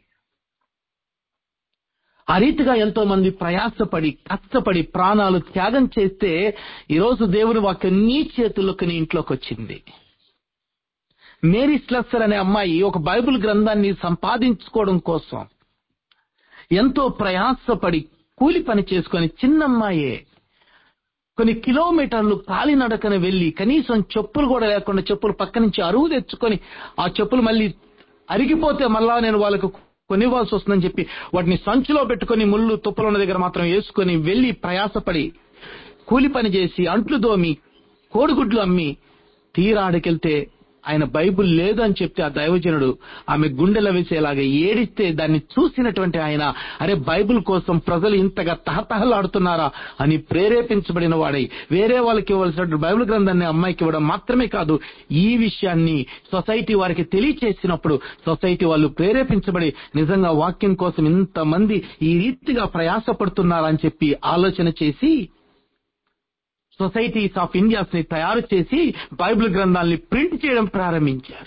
ఆ రీతిగా ఎంతో మంది ప్రయాసపడి కష్టపడి ప్రాణాలు త్యాగం చేస్తే ఈరోజు దేవుని వాక్యం నీ చేతుల్లోకి నీ ఇంట్లోకి వచ్చింది మేరీ స్లెస్సర్ అనే అమ్మాయి ఒక బైబిల్ గ్రంథాన్ని సంపాదించుకోవడం కోసం ఎంతో ప్రయాసపడి కూలి పని చేసుకొని చిన్నమ్మాయే కొన్ని కిలోమీటర్లు కాలినడకన వెళ్లి కనీసం చెప్పులు కూడా లేకుండా చెప్పులు పక్క నుంచి అరువు తెచ్చుకొని ఆ చెప్పులు మళ్ళీ అరిగిపోతే మళ్ళా నేను వాళ్ళకు కొనివ్వాల్సి వస్తుందని చెప్పి వాటిని సంచిలో పెట్టుకొని ముళ్ళు తుప్పలు ఉన్న దగ్గర మాత్రం వేసుకొని వెళ్లి ప్రయాసపడి కూలి పని చేసి అంట్లు దోమి కోడిగుడ్లు అమ్మి తీరా ఆడికెళ్తే ఆయన బైబుల్ లేదు అని చెప్తే ఆ దైవజనుడు ఆమె గుండెల వేసేలాగా ఏడిస్తే దాన్ని చూసినటువంటి ఆయన అరే బైబిల్ కోసం ప్రజలు ఇంతగా తహతహలాడుతున్నారా అని ప్రేరేపించబడిన వాడై వేరే వాళ్ళకి ఇవ్వాల్సిన బైబిల్ గ్రంథాన్ని అమ్మాయికి ఇవ్వడం మాత్రమే కాదు ఈ విషయాన్ని సొసైటీ వారికి తెలియచేసినప్పుడు సొసైటీ వాళ్ళు ప్రేరేపించబడి నిజంగా వాక్యం కోసం ఇంతమంది ఈ రీతిగా ప్రయాసపడుతున్నారని చెప్పి ఆలోచన చేసి సొసైటీస్ ఆఫ్ ఇండియాస్ ని తయారు చేసి బైబిల్ గ్రంథాలని ప్రింట్ చేయడం ప్రారంభించారు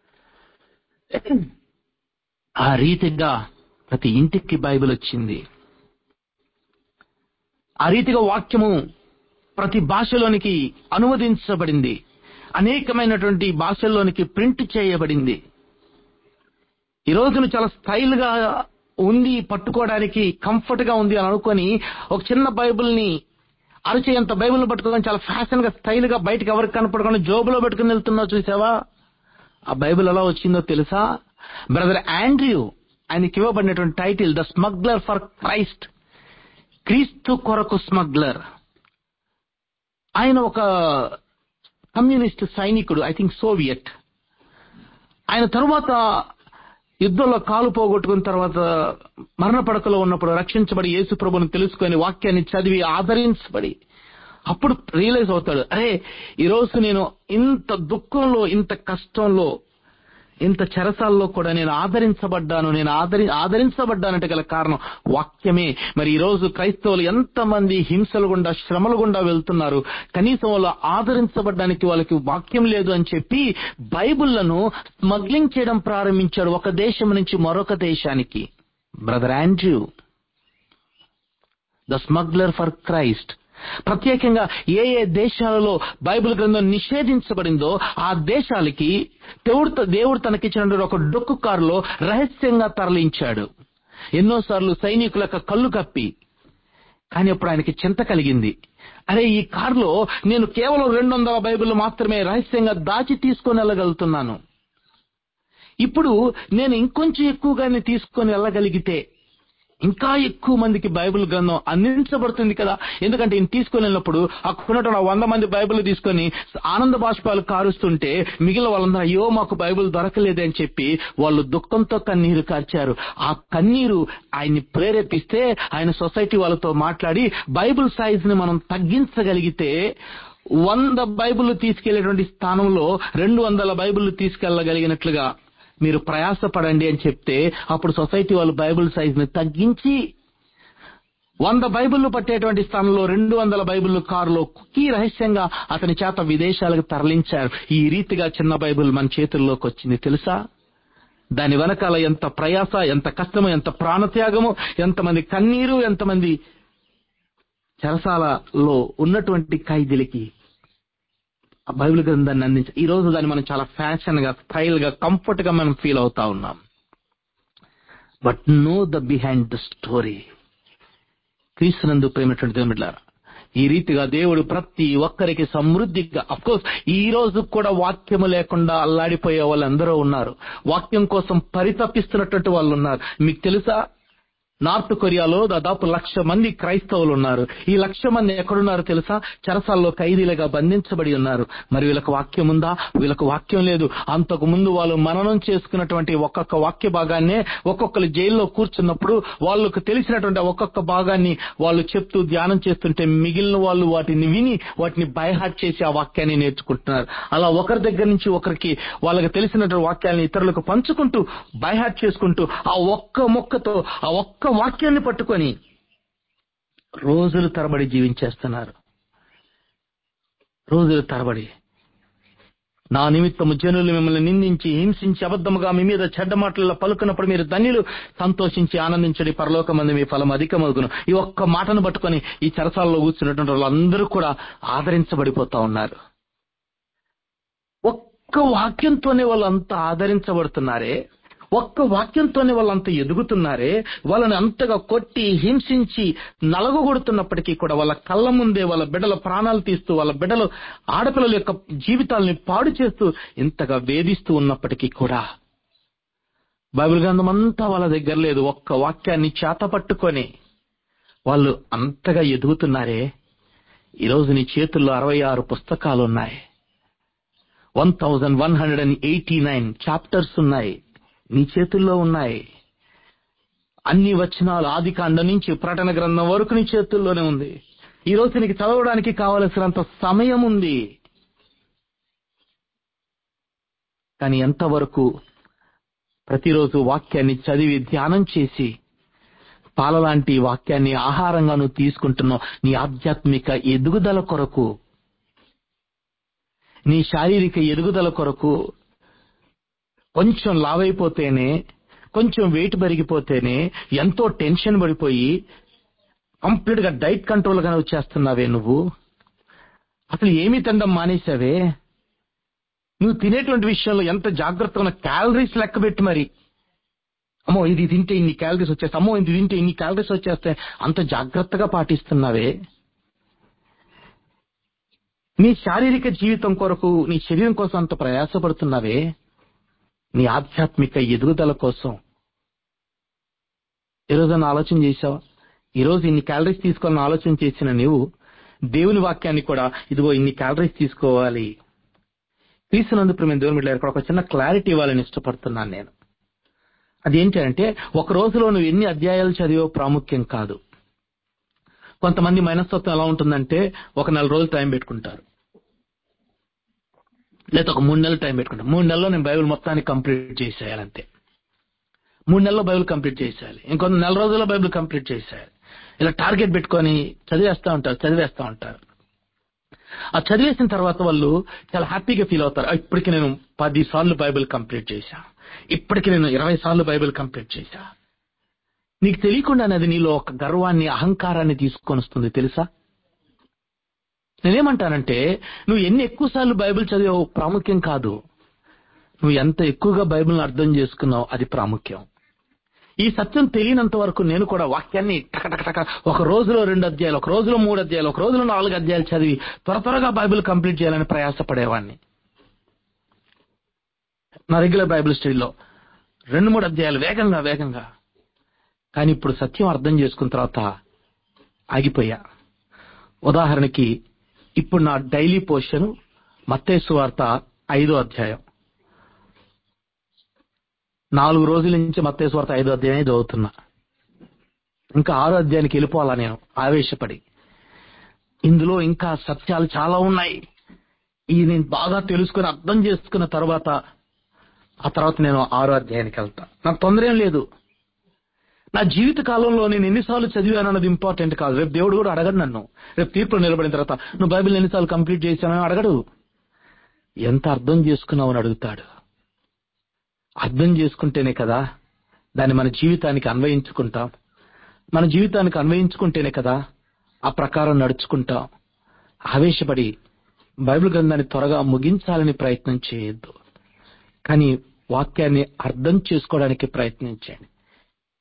ఆ రీతిగా ప్రతి ఇంటికి బైబిల్ వచ్చింది ఆ రీతిగా వాక్యము ప్రతి భాషలోనికి అనువదించబడింది అనేకమైనటువంటి భాషల్లోనికి ప్రింట్ చేయబడింది ఈ రోజున చాలా స్టైల్ గా ఉంది పట్టుకోవడానికి కంఫర్ట్ గా ఉంది అని అనుకొని ఒక చిన్న బైబిల్ ని అరచేంత బైబిల్ పట్టుకొని చాలా ఫ్యాషన్ గా స్టైల్ గా బయటకు ఎవరికి కనపడకుండా జోబులో పెట్టుకుని వెళ్తున్నావు చూసావా ఆ బైబిల్ ఎలా వచ్చిందో తెలుసా బ్రదర్ ఆండ్రియూ ఆయనకి ఇవ్వబడినటువంటి title the smuggler for Christ క్రీస్తు కొరకు స్మగ్లర్ ఆయన ఒక కమ్యూనిస్ట్ సైనికుడు ఐ థింక్ సోవియట్ ఆయన తరువాత యుద్ధంలో కాలు పోగొట్టుకున్న తర్వాత మరణ పడకలో ఉన్నప్పుడు రక్షించబడి యేసు ప్రభుని తెలుసుకొని వాక్యాన్ని చదివి ఆదరించబడి అప్పుడు రియలైజ్ అవుతాడు అరే ఈరోజు నేను ఇంత దుఃఖంలో ఇంత కష్టంలో ఇంత చెరసాల్లో కూడా నేను ఆదరించబడ్డాను నేను ఆదరి ఆదరించబడ్డానంటే గల కారణం వాక్యమే మరి ఈ రోజు క్రైస్తవులు ఎంతమంది హింసలు గుండా శ్రమల గుండా వెళ్తున్నారు కనీసం వాళ్ళు ఆదరించబడ్డానికి వాళ్ళకి వాక్యం లేదు అని చెప్పి బైబిళ్లను స్మగ్లింగ్ చేయడం ప్రారంభించాడు ఒక దేశం నుంచి మరొక దేశానికి brother Andrew the smuggler for Christ ప్రత్యేకంగా ఏ ఏ దేశాలలో బైబిల్ గ్రంథం నిషేధించబడిందో ఆ దేశాలకి దేవుడు దేవుడు తనకిచ్చినటువంటి ఒక డొక్కు కారులో రహస్యంగా తరలించాడు ఎన్నోసార్లు సైనికుల యొక్క కళ్ళు కప్పి కానీ అప్పుడు ఆయనకి చింత కలిగింది అరే ఈ కారులో నేను కేవలం రెండు వందల బైబిల్ మాత్రమే రహస్యంగా దాచి తీసుకొని వెళ్ళగలుగుతున్నాను ఇప్పుడు నేను ఇంకొంచెం ఎక్కువగానే తీసుకొని వెళ్ళగలిగితే ఇంకా ఎక్కువ మందికి బైబిల్ గ్రంథం అందించబడుతుంది కదా ఎందుకంటే ఈయన తీసుకొని వెళ్ళినప్పుడు అక్కడ వంద మంది బైబిల్ తీసుకొని ఆనంద బాష్పాలు కారుస్తుంటే మిగిలిన వాళ్ళందరూ అయ్యో మాకు బైబిల్ దొరకలేదే అని చెప్పి వాళ్ళు దుఃఖంతో కన్నీరు కార్చారు ఆ కన్నీరు ఆయన్ని ప్రేరేపిస్తే ఆయన సొసైటీ వాళ్ళతో మాట్లాడి బైబిల్ సైజ్ ని మనం తగ్గించగలిగితే వంద బైబిల్ తీసుకెళ్లేటువంటి స్థానంలో రెండు వందల బైబిల్ తీసుకెళ్లగలిగినట్లుగా మీరు ప్రయాసపడండి అని చెప్తే అప్పుడు సొసైటీ వాళ్ళు బైబిల్ సైజ్ ని తగ్గించి వంద బైబిళ్లు పట్టేటువంటి స్థానంలో రెండు వందల బైబిళ్లు కారులో కుకీ రహస్యంగా అతని చేత విదేశాలకు తరలించారు ఈ రీతిగా చిన్న బైబిల్ మన చేతుల్లోకి వచ్చింది తెలుసా దాని వెనకాల ఎంత ప్రయాస ఎంత కష్టము ఎంత ప్రాణత్యాగము ఎంతమంది కన్నీరు ఎంతమంది చెరసాలలో ఉన్నటువంటి ఖైదీలకి ఆ బైబిల్ గ్రంథాన్ని అందించ ఈ రోజు దాన్ని మనం చాలా ఫ్యాషన్ గా స్టైల్ గా కంఫర్ట్ గా మనం ఫీల్ అవుతా ఉన్నాం but know the behind the story క్రీస్తునందు ప్రేమటువంటి దేవుమిట్లారా ఈ రీతిగా దేవుడు ప్రతి ఒక్కరికి సమృద్ధిగా అఫ్కోర్స్ ఈ రోజు కూడా వాక్యము లేకుండా అల్లాడిపోయే వాళ్ళందరూ ఉన్నారు వాక్యం కోసం పరితపిస్తున్నటువంటి వాళ్ళు ఉన్నారు మీకు తెలుసా నార్త్ కొరియాలో దాదాపు లక్ష మంది క్రైస్తవులు ఉన్నారు ఈ లక్ష మంది ఎక్కడున్నారో తెలుసా చెరసాల్లో ఖైదీలుగా బంధించబడి ఉన్నారు మరి వీళ్ళకి వాక్యం ఉందా వీళ్ళకి వాక్యం లేదు అంతకు ముందు వాళ్ళు మననం చేసుకున్నటువంటి ఒక్కొక్క వాక్య భాగాన్నే ఒక్కొక్కరు జైల్లో కూర్చున్నప్పుడు వాళ్ళకు తెలిసినటువంటి ఒక్కొక్క భాగాన్ని వాళ్ళు చెప్తూ ధ్యానం చేస్తుంటే మిగిలిన వాళ్ళు వాటిని విని వాటిని బైహాట్ చేసి ఆ వాక్యాన్ని నేర్చుకుంటున్నారు అలా ఒకరి దగ్గర నుంచి ఒకరికి వాళ్ళకి తెలిసినటువంటి వాక్యాన్ని ఇతరులకు పంచుకుంటూ బైహాట్ చేసుకుంటూ ఆ ఒక్క మొక్కతో ఆ ఒక్క వాక్యాన్ని పట్టుకొని రోజులు తరబడి జీవించేస్తున్నారు రోజులు తరబడి నా నిమిత్తము జనులు మిమ్మల్ని నిందించి హింసించి అబద్ధముగా మీ మీద చెడ్డ మాటల్లో పలుకున్నప్పుడు మీరు ధన్యులు సంతోషించి ఆనందించడి పరలోకమంది మీ ఫలం అధికమగును ఈ ఒక్క మాటను పట్టుకొని ఈ చెరసాలలో కూర్చున్నటువంటి వాళ్ళందరూ కూడా ఆదరించబడిపోతా ఉన్నారు ఒక్క వాక్యంతోనే వాళ్ళు అంత ఆదరించబడుతున్నారే ఒక్క వాక్యంతోనే వాళ్ళు అంత ఎదుగుతున్నారే వాళ్ళని అంతగా కొట్టి హింసించి నలగొడుతున్నప్పటికీ కూడా వాళ్ళ కళ్ళ ముందే వాళ్ళ బిడ్డల ప్రాణాలు తీస్తూ వాళ్ళ బిడ్డలు ఆడపిల్లల యొక్క జీవితాలని పాడు చేస్తూ ఇంతగా వేధిస్తూ ఉన్నప్పటికీ కూడా బైబిల్ గ్రంథం అంతా వాళ్ళ దగ్గర లేదు ఒక్క వాక్యాన్ని చేత పట్టుకొని వాళ్ళు అంతగా ఎదుగుతున్నారే ఈరోజు నీ చేతుల్లో అరవై ఆరు పుస్తకాలు ఉన్నాయి one thousand one hundred and eighty nine chapters ఉన్నాయి నీ చేతుల్లో ఉన్నాయి అన్ని వచనాలు ఆది కాండం నుంచి ప్రకటన గ్రంథం వరకు నీ చేతుల్లోనే ఉంది ఈ రోజు నీకు చదవడానికి కావలసినంత సమయం ఉంది కానీ ఎంతవరకు ప్రతిరోజు వాక్యాన్ని చదివి ధ్యానం చేసి పాలలాంటి వాక్యాన్ని ఆహారంగా నువ్వు తీసుకుంటున్నావు నీ ఆధ్యాత్మిక ఎదుగుదల కొరకు నీ శారీరక ఎదుగుదల కొరకు కొంచెం లావైపోతేనే కొంచెం వెయిట్ పెరిగిపోతేనే ఎంతో టెన్షన్ పడిపోయి కంప్లీట్ గా డైట్ కంట్రోల్ గానే వచ్చేస్తున్నావే నువ్వు అసలు ఏమీ తినడం మానేసావే నువ్వు తినేటువంటి విషయంలో ఎంత జాగ్రత్తగా ఉన్న క్యాలరీస్ లెక్క పెట్టి మరి అమ్మో ఇది తింటే ఇన్ని క్యాలరీస్ వచ్చేస్తాయి అమ్మో ఇది తింటే ఇన్ని క్యాలరీస్ వచ్చేస్తాయి అంత జాగ్రత్తగా పాటిస్తున్నావే నీ శారీరక జీవితం కొరకు నీ శరీరం కోసం అంత ప్రయాసపడుతున్నావే నీ ఆధ్యాత్మిక ఎదుగుదల కోసం ఈరోజు ఆలోచన చేశావా ఈరోజు ఇన్ని క్యాలరీస్ తీసుకోవాలని ఆలోచన చేసిన నీవు దేవుని వాక్యాన్ని కూడా ఇదిగో ఇన్ని క్యాలరీస్ తీసుకోవాలి క్రీస్తునందు ప్రేమ దేవుని బిడ్డ ఇక్కడ ఒక చిన్న క్లారిటీ ఇవ్వాలని ఇష్టపడుతున్నాను నేను అదేంటంటే ఒక రోజులో నువ్వు ఎన్ని అధ్యాయాలు చదివో ప్రాముఖ్యం కాదు కొంతమంది మనస్తత్వం ఎలా ఉంటుందంటే ఒక నెల రోజులు టైం పెట్టుకుంటారు లేదా ఒక మూడు నెలలు టైం పెట్టుకుంటాను మూడు నెలల్లో నేను బైబిల్ మొత్తాన్ని కంప్లీట్ చేసేయాలంతే మూడు నెలల్లో బైబిల్ కంప్లీట్ చేసేయాలి ఇంకొంత నెల రోజుల్లో బైబిల్ కంప్లీట్ చేసేయాలి ఇలా టార్గెట్ పెట్టుకొని చదివేస్తా ఉంటారు చదివేస్తా ఉంటారు ఆ చదివేసిన తర్వాత వాళ్ళు చాలా హ్యాపీగా ఫీల్ అవుతారు "ఆ, ఇప్పటికి నేను పది సార్లు బైబిల్ కంప్లీట్ చేశా ఇప్పటికి నేను ఇరవై సార్లు బైబిల్ కంప్లీట్ చేశా నీకు తెలియకుండానే అది నీలో ఒక గర్వాన్ని అహంకారాన్ని తీసుకొని వస్తుంది తెలుసా నేనేమంటానంటే నువ్వు ఎన్ని ఎక్కువ సార్లు బైబిల్ చదివావు ప్రాముఖ్యం కాదు నువ్వు ఎంత ఎక్కువగా బైబిల్ని అర్థం చేసుకున్నావు అది ప్రాముఖ్యం ఈ సత్యం తెలియనంత వరకు నేను కూడా వాక్యాన్ని టకటకటక ఒక రోజులో రెండు అధ్యాయాలు ఒక రోజులో మూడు అధ్యాయాలు ఒక రోజులో నాలుగు అధ్యాయాలు చదివి త్వర త్వరగా బైబిల్ కంప్లీట్ చేయాలని ప్రయాసపడేవాడిని నా రెగ్యులర్ బైబిల్ స్టడీలో రెండు మూడు అధ్యాయాలు వేగంగా వేగంగా కానీ ఇప్పుడు సత్యం అర్థం చేసుకున్న తర్వాత ఆగిపోయా ఉదాహరణకి ఇప్పుడు నా డైలీ పోషన్ మత్తేసు వార్త ఐదో అధ్యాయం నాలుగు రోజుల నుంచి మత్తేసు వార్త ఐదో అధ్యాయం చదువుతున్నా ఇంకా ఆరో అధ్యాయానికి వెళ్ళిపోవాలా నేను ఆవేశపడి ఇందులో ఇంకా సత్యాలు చాలా ఉన్నాయి ఇది నేను బాగా తెలుసుకుని అర్థం చేసుకున్న తర్వాత ఆ తర్వాత నేను ఆరో అధ్యాయానికి వెళ్తా నాకు తొందర ఏం లేదు నా జీవిత కాలంలో నేను ఎన్నిసార్లు చదివాను అన్నది ఇంపార్టెంట్ కాదు రేపు దేవుడు కూడా అడగడు నన్ను రేపు తీర్పులు నిలబడిన తర్వాత నువ్వు బైబిల్ ఎన్నిసార్లు కంప్లీట్ చేశానని అడగడు ఎంత అర్థం చేసుకున్నావు అని అడుగుతాడు అర్థం చేసుకుంటేనే కదా దాన్ని మన జీవితానికి అన్వయించుకుంటాం మన జీవితానికి అన్వయించుకుంటేనే కదా ఆ ప్రకారం నడుచుకుంటాం ఆవేశపడి బైబిల్ గ్రంథాన్ని త్వరగా ముగించాలని ప్రయత్నం చేయొద్దు కానీ వాక్యాన్ని అర్థం చేసుకోవడానికి ప్రయత్నించండి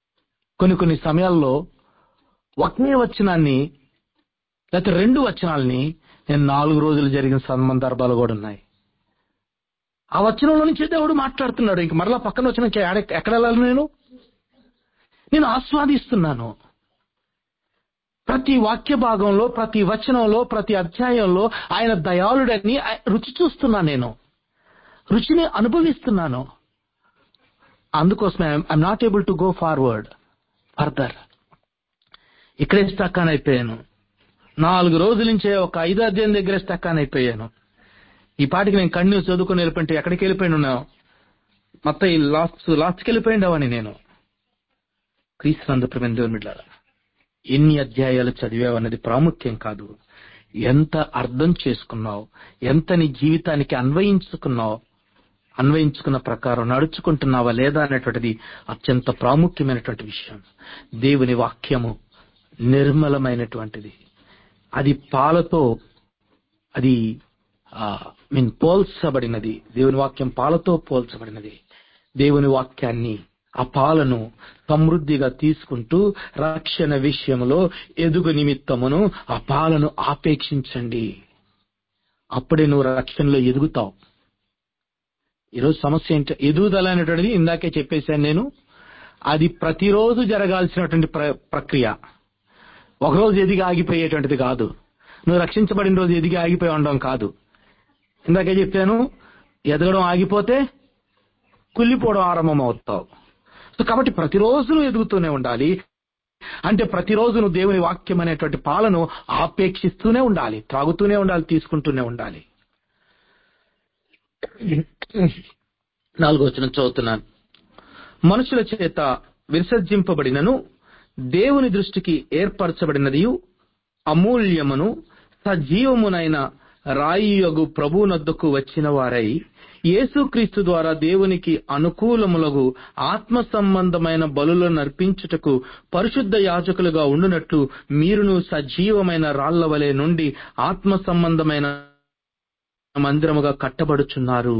కొన్ని కొన్ని సమయాల్లో ఒకే వచనాన్ని లేకపోతే రెండు వచనాల్ని నేను నాలుగు రోజులు జరిగిన సందర్భాలు కూడా ఉన్నాయి ఆ వచనంలో నుంచి దేవుడు మాట్లాడుతున్నాడు ఇంక మరలా పక్కన వచ్చిన ఎక్కడ వెళ్ళాలి నేను నేను ఆస్వాదిస్తున్నాను ప్రతి వాక్య భాగంలో ప్రతి వచనంలో ప్రతి అధ్యాయంలో ఆయన దయాళుడని ఆ- రుచి చూస్తున్నాను నేను రుచిని అనుభవిస్తున్నాను అందుకోసమే I'm not able to go forward further ఇక్కడే స్టక్ ఆన్ అయిపోయాను నాలుగు రోజుల నుంచే ఒక ఐదో అధ్యాయం దగ్గర స్టక్ ఆన్ అయిపోయాను ఈ పాటికి నేను కంటిన్యూ చదువుకుని వెళ్ళిపోయింటే ఎక్కడికి వెళ్ళిపోయి ఉన్నావు మొత్తం ఈ లాస్ట్ లాస్ట్కి వెళ్ళిపోయిండవని నేను క్రీస్తునందు ప్రేమ దేవుని బిడ్డలారా, ఎన్ని అధ్యాయాలు చదివావన్నది ప్రాముఖ్యం కాదు ఎంత అర్థం చేసుకున్నావు ఎంత నీ జీవితానికి అన్వయించుకున్నావు అన్వయించుకున్న ప్రకారం నడుచుకుంటున్నావా లేదా అనేటువంటిది అత్యంత ప్రాముఖ్యమైనటువంటి విషయం దేవుని వాక్యము నిర్మలమైనటువంటిది అది పాలతో అది మీన్ పోల్చబడినది దేవుని వాక్యం పాలతో పోల్చబడినది దేవుని వాక్యాన్ని ఆ పాలను సమృద్ధిగా తీసుకుంటూ రక్షణ విషయంలో ఎదుగు నిమిత్తమును ఆ పాలను ఆపేక్షించండి అప్పుడే నువ్వు రక్షణలో ఎదుగుతావు ఈరోజు సమస్య ఏంటి ఎదుగుదల అనేటువంటిది ఇందాకే చెప్పేశాను నేను అది ప్రతిరోజు జరగాల్సినటువంటి ప్ర- ప్రక్రియ ఒకరోజు ఎదిగి ఆగిపోయేటువంటిది కాదు నువ్వు రక్షించబడిన రోజు ఎదిగి ఆగిపోయి ఉండడం కాదు ఇందాకే చెప్పాను ఎదగడం ఆగిపోతే కుళ్ళిపోవడం ఆరంభం అవుతావు సో కాబట్టి ప్రతిరోజు నువ్వు ఎదుగుతూనే ఉండాలి అంటే ప్రతిరోజు నువ్వు దేవుని వాక్యం అనేటువంటి పాలను ఆపేక్షిస్తూనే ఉండాలి త్రాగుతూనే ఉండాలి తీసుకుంటూనే ఉండాలి నాలుగో వచ్చిన చదువుతున్నాను మనుషుల చేత విసర్జింపబడినను దేవుని దృష్టికి ఏర్పరచబడినది అమూల్యమును సజీవమునైన రాయియగు ప్రభువునొద్దకు వచ్చిన వారై యేసుక్రీస్తు ద్వారా దేవునికి అనుకూలములగు ఆత్మ సంబంధమైన బలులను నర్పించుటకు పరిశుద్ధ యాజకులుగా ఉండునట్లు మీరును సజీవమైన రాళ్ల వలె నుండి ఆత్మ సంబంధమైన మందిరముగా కట్టబడుచున్నారు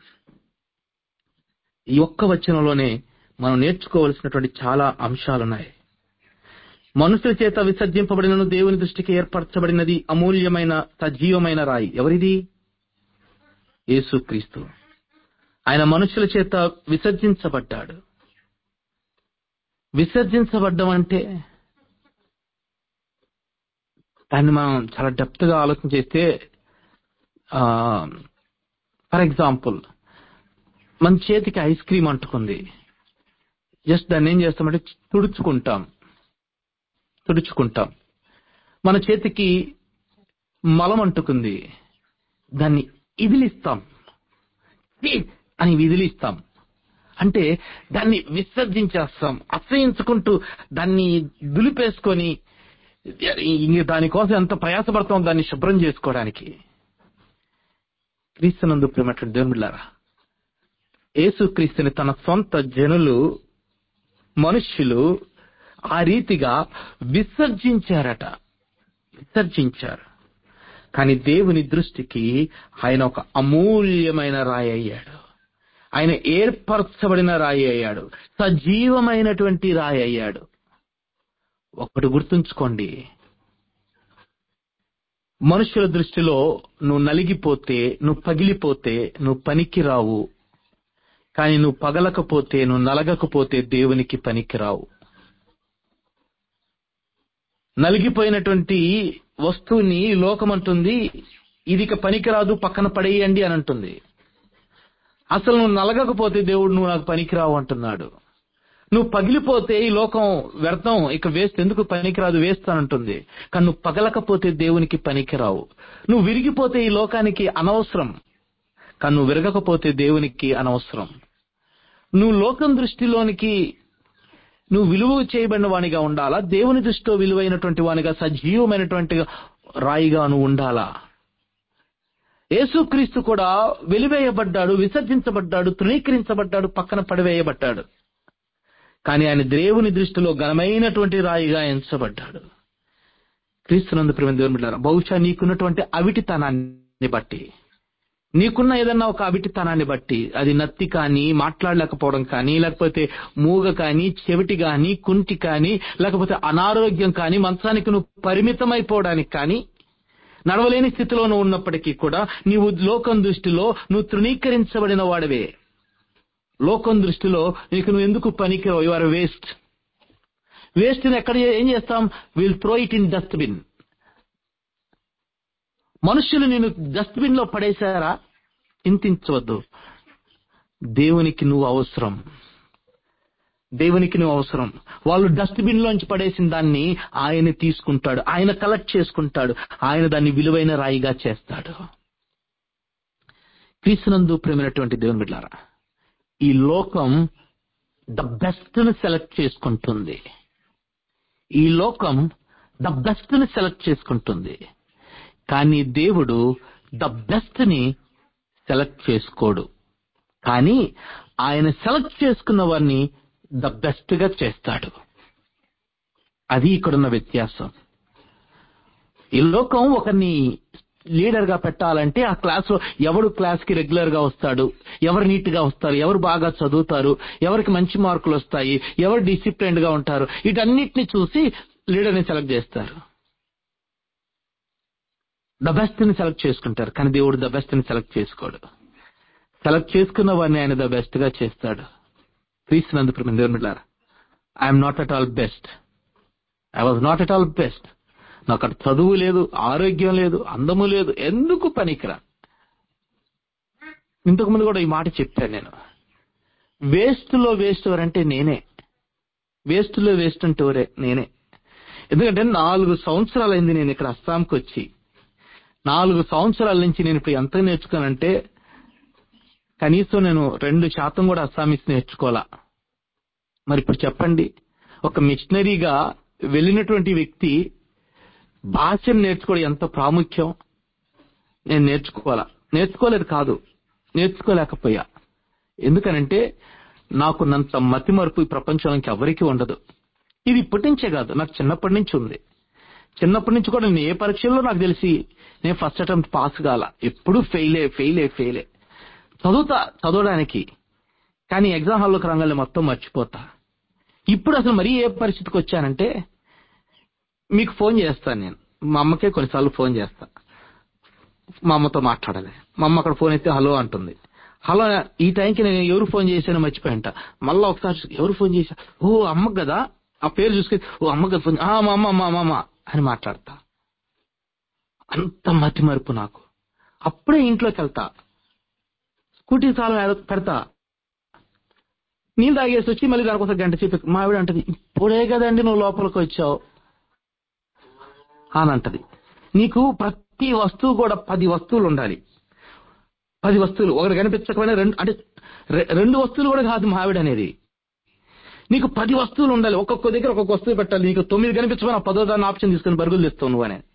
ఈ ఒక్క వచనంలోనే మనం నేర్చుకోవలసినటువంటి చాలా అంశాలున్నాయి మనుషుల చేత విసర్జింపబడినను దేవుని దృష్టికి ఏర్పరచబడినది అమూల్యమైన సజీవమైన రాయి ఎవరిది యేసుక్రీస్తు ఆయన మనుషుల చేత విసర్జించబడ్డాడు విసర్జించబడ్డం అంటే దాన్ని మనం చాలా డెప్త్ గా ఆలోచన చేస్తే ఫర్ ఎగ్జాంపుల్ మన చేతికి ఐస్ క్రీమ్ అంటుకుంది జస్ట్ దాన్ని ఏం చేస్తామంటే తుడుచుకుంటాం తుడుచుకుంటాం మన చేతికి మలం అంటుకుంది దాన్ని ఇదిలిస్తాం ఛీ! అని విదిలిస్తాం అంటే దాన్ని విసర్జించేస్తాం అసహించుకుంటూ దాన్ని దులిపేసుకొని ఇంక దానికోసం ఎంత ప్రయాసపడతాం దాన్ని శుభ్రం చేసుకోవడానికి క్రీస్తునందు ప్రేమటువంటి దేవుని బిడ్డలారా యేసు క్రీస్తుని తన సొంత జనులు మనుష్యులు ఆ రీతిగా విసర్జించారట విసర్జించారు కానీ దేవుని దృష్టికి ఆయన ఒక అమూల్యమైన రాయి అయ్యాడు ఆయన ఏర్పరచబడిన రాయి అయ్యాడు సజీవమైనటువంటి రాయి అయ్యాడు ఒకటి గుర్తుంచుకోండి మనుషుల దృష్టిలో నువ్వు నలిగిపోతే నువ్వు పగిలిపోతే నువ్వు పనికి రావు కానీ నువ్వు పగలకపోతే నువ్వు నలగకపోతే దేవునికి పనికిరావు నలిగిపోయినటువంటి వస్తువుని లోకమంటుంది ఇది ఇక పనికిరాదు పక్కన పడేయండి అని అంటుంది అసలు నువ్వు నలగకపోతే దేవుడు నువ్వు నాకు పనికిరావు అంటున్నాడు నువ్వు పగిలిపోతే ఈ లోకం వ్యర్థం ఇక వేస్ట్ ఎందుకు పనికిరాదు వేస్తానంటుంది కానీ నువ్వు పగలకపోతే దేవునికి పనికిరావు నువ్వు విరిగిపోతే ఈ లోకానికి అనవసరం కానీ నువ్వు విరగకపోతే దేవునికి అనవసరం నువ్వు లోకం దృష్టిలోనికి నువ్వు విలువ చేయబడిన వానిగా ఉండాలా దేవుని దృష్టిలో విలువైనటువంటి వానిగా సజీవమైనటువంటి రాయిగా నువ్వు ఉండాలా యేసుక్రీస్తు కూడా వెలివేయబడ్డాడు విసర్జించబడ్డాడు తృణీకరించబడ్డాడు పక్కన పడివేయబడ్డాడు కానీ ఆయన దేవుని దృష్టిలో ఘనమైనటువంటి రాయిగా ఎంచబడ్డాడు క్రీస్తునందు ప్రేమ దేవుని బిడ్డారా బహుశా నీకున్నటువంటి అవిటితనాన్ని బట్టి నీకున్న ఏదన్నా ఒక అవిటితనాన్ని బట్టి అది నత్తి కానీ మాట్లాడలేకపోవడం కానీ లేకపోతే మూగ కానీ చెవిటి కానీ కుంటి కానీ లేకపోతే అనారోగ్యం కానీ మంచానికి నువ్వు పరిమితమైపోవడానికి కానీ నడవలేని స్థితిలో నువ్వు ఉన్నప్పటికీ కూడా నీవు లోకం దృష్టిలో నువ్వు తృణీకరించబడిన వాడివే లోకం దృష్టిలో నీకు నువ్వు ఎందుకు పనికిరావు యు ఆర్ వేస్ట్ వేస్ట్ ఎక్కడ ఏం చేస్తాం will throw it in dustbin మనుషులు నేను డస్ట్బిన్ లో పడేశారా చింతించవద్దు దేవునికి నువ్వు అవసరం దేవునికి నువ్వు అవసరం వాళ్ళు డస్ట్బిన్ లోంచి పడేసిన దాన్ని ఆయన తీసుకుంటాడు ఆయన కలెక్ట్ చేసుకుంటాడు ఆయన దాన్ని విలువైన రాయిగా చేస్తాడు క్రీస్తునందు ప్రేమైనటువంటి దేవుని బిడ్డారా ఈ లోకం ద బెస్ట్ ను సెలెక్ట్ చేసుకుంటుంది ఈ లోకం ద బెస్ట్ ని సెలెక్ట్ చేసుకుంటుంది కానీ దేవుడు ద బెస్ట్ ని సెలెక్ట్ చేసుకోడు కానీ ఆయన సెలెక్ట్ చేసుకున్న వారిని ద బెస్ట్ గా చేస్తాడు అది ఇక్కడున్న వ్యత్యాసం ఈ లోకం ఒకరిని లీడర్ గా పెట్టాలంటే ఆ క్లాస్ లో ఎవడు క్లాస్ కి రెగ్యులర్ గా వస్తాడు ఎవరు నీట్ గా వస్తారు ఎవరు బాగా చదువుతారు ఎవరికి మంచి మార్కులు వస్తాయి ఎవరు డిసిప్లైన్డ్ గా ఉంటారు వీటన్నిటిని చూసి లీడర్ ని సెలెక్ట్ చేస్తారు ద బెస్ట్ ని సెలెక్ట్ చేసుకుంటారు కానీ దేవుడు ద బెస్ట్ ని సెలెక్ట్ చేసుకోడు సెలెక్ట్ చేసుకున్న వాడిని ఆయన ద బెస్ట్ గా చేస్తాడు క్రీస్తునందు ప్రేమ దేవుని బిడ్డారా I'm not at all best I was not at all best నాకు అటు చదువు లేదు ఆరోగ్యం లేదు అందము లేదు ఎందుకు పనికిరా ఇంతకు ముందు కూడా ఈ మాట చెప్పాను నేను వేస్ట్ లో వేస్ట్ ఎవరంటే నేనే వేస్ట్ లో వేస్ట్ అంటే ఎవరే నేనే ఎందుకంటే నాలుగు సంవత్సరాలైంది నేను ఇక్కడ అస్సాంకి వచ్చి నాలుగు సంవత్సరాల నుంచి నేను ఇప్పుడు ఎంత నేర్చుకున్నానంటే కనీసం నేను రెండు శాతం కూడా అస్సామీస్ నేర్చుకోవాలా మరి ఇప్పుడు చెప్పండి ఒక మిషనరీగా వెళ్ళినటువంటి వ్యక్తి భాషను నేర్చుకోవడం ఎంత ప్రాముఖ్యం నేను నేర్చుకోవాలా నేర్చుకోలేదు కాదు నేర్చుకోలేకపోయా ఎందుకనంటే నాకున్నంత మతి మరుపు ఈ ప్రపంచానికి ఎవరికీ ఉండదు ఇది ఇప్పటి నుంచే కాదు నాకు చిన్నప్పటి నుంచి ఉంది చిన్నప్పటి నుంచి కూడా నేను ఏ పరీక్షల్లో నాకు తెలిసి నేను ఫస్ట్ అటెంప్ట్ పాస్ కాల ఎప్పుడు ఫెయిలే ఫెయిలే ఫెయిలే చదువుతా చదవడానికి కానీ ఎగ్జామ్ హాల్లోకి రంగాల్లో మొత్తం మర్చిపోతా ఇప్పుడు అసలు మరీ ఏ పరిస్థితికి వచ్చానంటే మీకు ఫోన్ చేస్తాను నేను మా అమ్మకే కొన్నిసార్లు ఫోన్ చేస్తా మా అమ్మతో మాట్లాడాలి మా అమ్మ అక్కడ ఫోన్ అయితే హలో అంటుంది హలో ఈ టైంకి నేను ఎవరు ఫోన్ చేశానో మర్చిపోయింట మళ్ళా ఒకసారి ఎవరు ఫోన్ చేశా ఓ అమ్మకు కదా ఆ పేరు చూసుకొని ఓ అమ్మకు కదా ఫోన్ ఆ మా అమ్మ మా అమ్మ అని మాట్లాడతా అంత మతి మరుపు నాకు అప్పుడే ఇంట్లోకి వెళ్తా స్కూటీ చాలా పెడతా నీళ్ళు తాగేసి వచ్చి మళ్ళీ దానికోసం గంట చెప్పి మా ఆవిడ అంటది ఇప్పుడే కదండి నువ్వు లోపలికి వచ్చావు అని అంటది నీకు ప్రతి వస్తువు కూడా పది వస్తువులు ఉండాలి పది వస్తువులు ఒకటి కనిపించకపోయినా రెండు అంటే రె- రెండు వస్తువులు కూడా కాదు మా ఆవిడ అనేది నీకు పది వస్తువులు ఉండాలి ఒక్కొక్క దగ్గర ఒక్కొక్క వస్తువు పెట్టాలి నీకు తొమ్మిది కనిపించకపోయినా పదో దాన్ని ఆప్షన్ తీసుకుని బరుగులు తెస్తావు నువ్వు అనే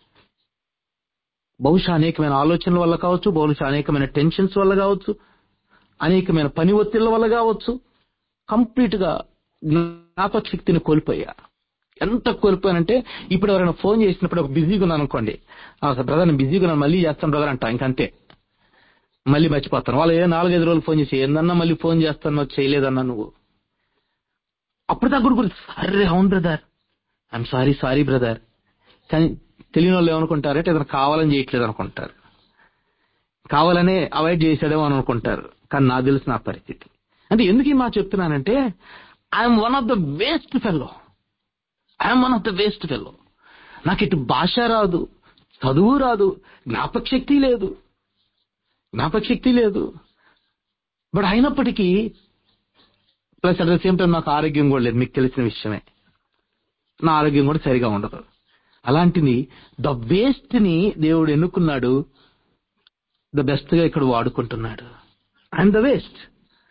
బహుశా అనేకమైన ఆలోచనల వల్ల కావచ్చు బహుశా అనేకమైన టెన్షన్స్ వల్ల కావచ్చు అనేకమైన పని ఒత్తిళ్ల వల్ల కావచ్చు కంప్లీట్ గా జ్ఞాపక శక్తిని కోల్పోయా ఎంత కోల్పోయానంటే ఇప్పుడు ఎవరైనా ఫోన్ చేసినప్పుడు ఒక బిజీగా ఉన్నాను అనుకోండి బ్రదర్ నేను బిజీగా ఉన్నాను మళ్ళీ చేస్తాను బ్రదర్ అంట ఇంకంతే మళ్ళీ మర్చిపోతాను వాళ్ళు ఏ నాలుగైదు రోజులు ఫోన్ చేసి ఏందన్నా మళ్ళీ ఫోన్ చేస్తానో చేయలేదన్నా నువ్వు అప్పుడు దాకా కూడా గుర్తు అరే అవును brother I'm sorry sorry brother కానీ తెలియని వాళ్ళు ఏమనుకుంటారంటే ఏదైనా కావాలని చేయట్లేదు అనుకుంటారు కావాలనే అవాయిడ్ చేసాడేమో అని అనుకుంటారు కానీ నాకు తెలుసు నా పరిస్థితి అంటే ఎందుకు ఈ మాట చెప్తున్నానంటే I'm one of the waste fellow I'm one of the waste fellow నాకు ఇటు భాష రాదు చదువు రాదు జ్ఞాపక శక్తి లేదు జ్ఞాపక శక్తి లేదు బట్ అయినప్పటికీ plus at the same time నాకు ఆరోగ్యం కూడా లేదు మీకు తెలిసిన విషయమే నా ఆరోగ్యం కూడా సరిగా ఉండదు అలాంటిది ద వేస్ట్ ని దేవుడు ఎన్నుకున్నాడు ద బెస్ట్ గా ఇక్కడ వాడుకుంటున్నాడు అండ్ ద వేస్ట్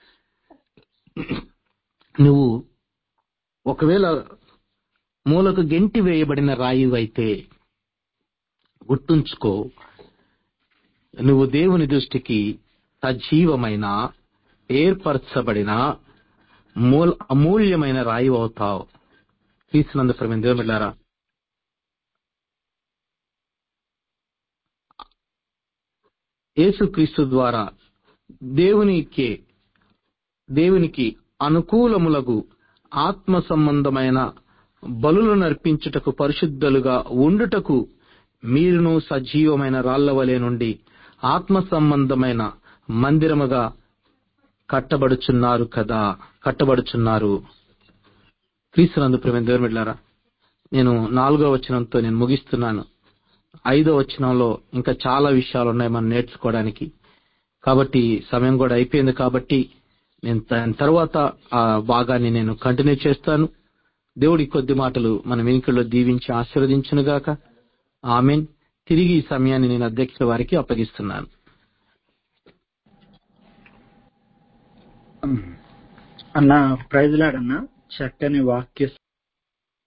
నువ్వు ఒకవేళ మూలకు గెంటి వేయబడిన రాయి అయితే గుర్తుంచుకో నువ్వు దేవుని దృష్టికి సజీవమైన ఏర్పరచబడిన మూల అమూల్యమైన రాయి అవుతావు తీసుకున్నందు ప్రేమ దేవుని బిడ్డారా యేసుక్రీస్తు ద్వారా దేవునికే దేవునికి అనుకూలములకు ఆత్మ సంబంధమైన బలులు నర్పించుటకు పరిశుద్ధులుగా ఉండుటకు మీరును సజీవమైన రాళ్ల వలె నుండి ఆత్మ సంబంధమైన మందిరముగా కట్టబడుచున్నారు కదా కట్టబడుచున్నారు క్రీస్తునందు ప్రేమ దేవుని బిడ్డలారా నేను నాలుగో వచనంతో నేను ముగిస్తున్నాను ఐదో వచనంలో ఇంకా చాలా విషయాలు ఉన్నాయి మనం నేర్చుకోవడానికి కాబట్టి సమయం కూడా అయిపోయింది కాబట్టి నేను దాని తర్వాత ఆ భాగాన్ని నేను కంటిన్యూ చేస్తాను దేవుడి కొద్ది మాటలు మన వెనుకల్లో దీవించి ఆశీర్వదించును గాక ఆమెన్ తిరిగి ఈ సమయాన్ని నేను అధ్యక్షుల వారికి అప్పగిస్తున్నాను అన్న ప్రైజ్ లాడన్న చక్కని వాక్య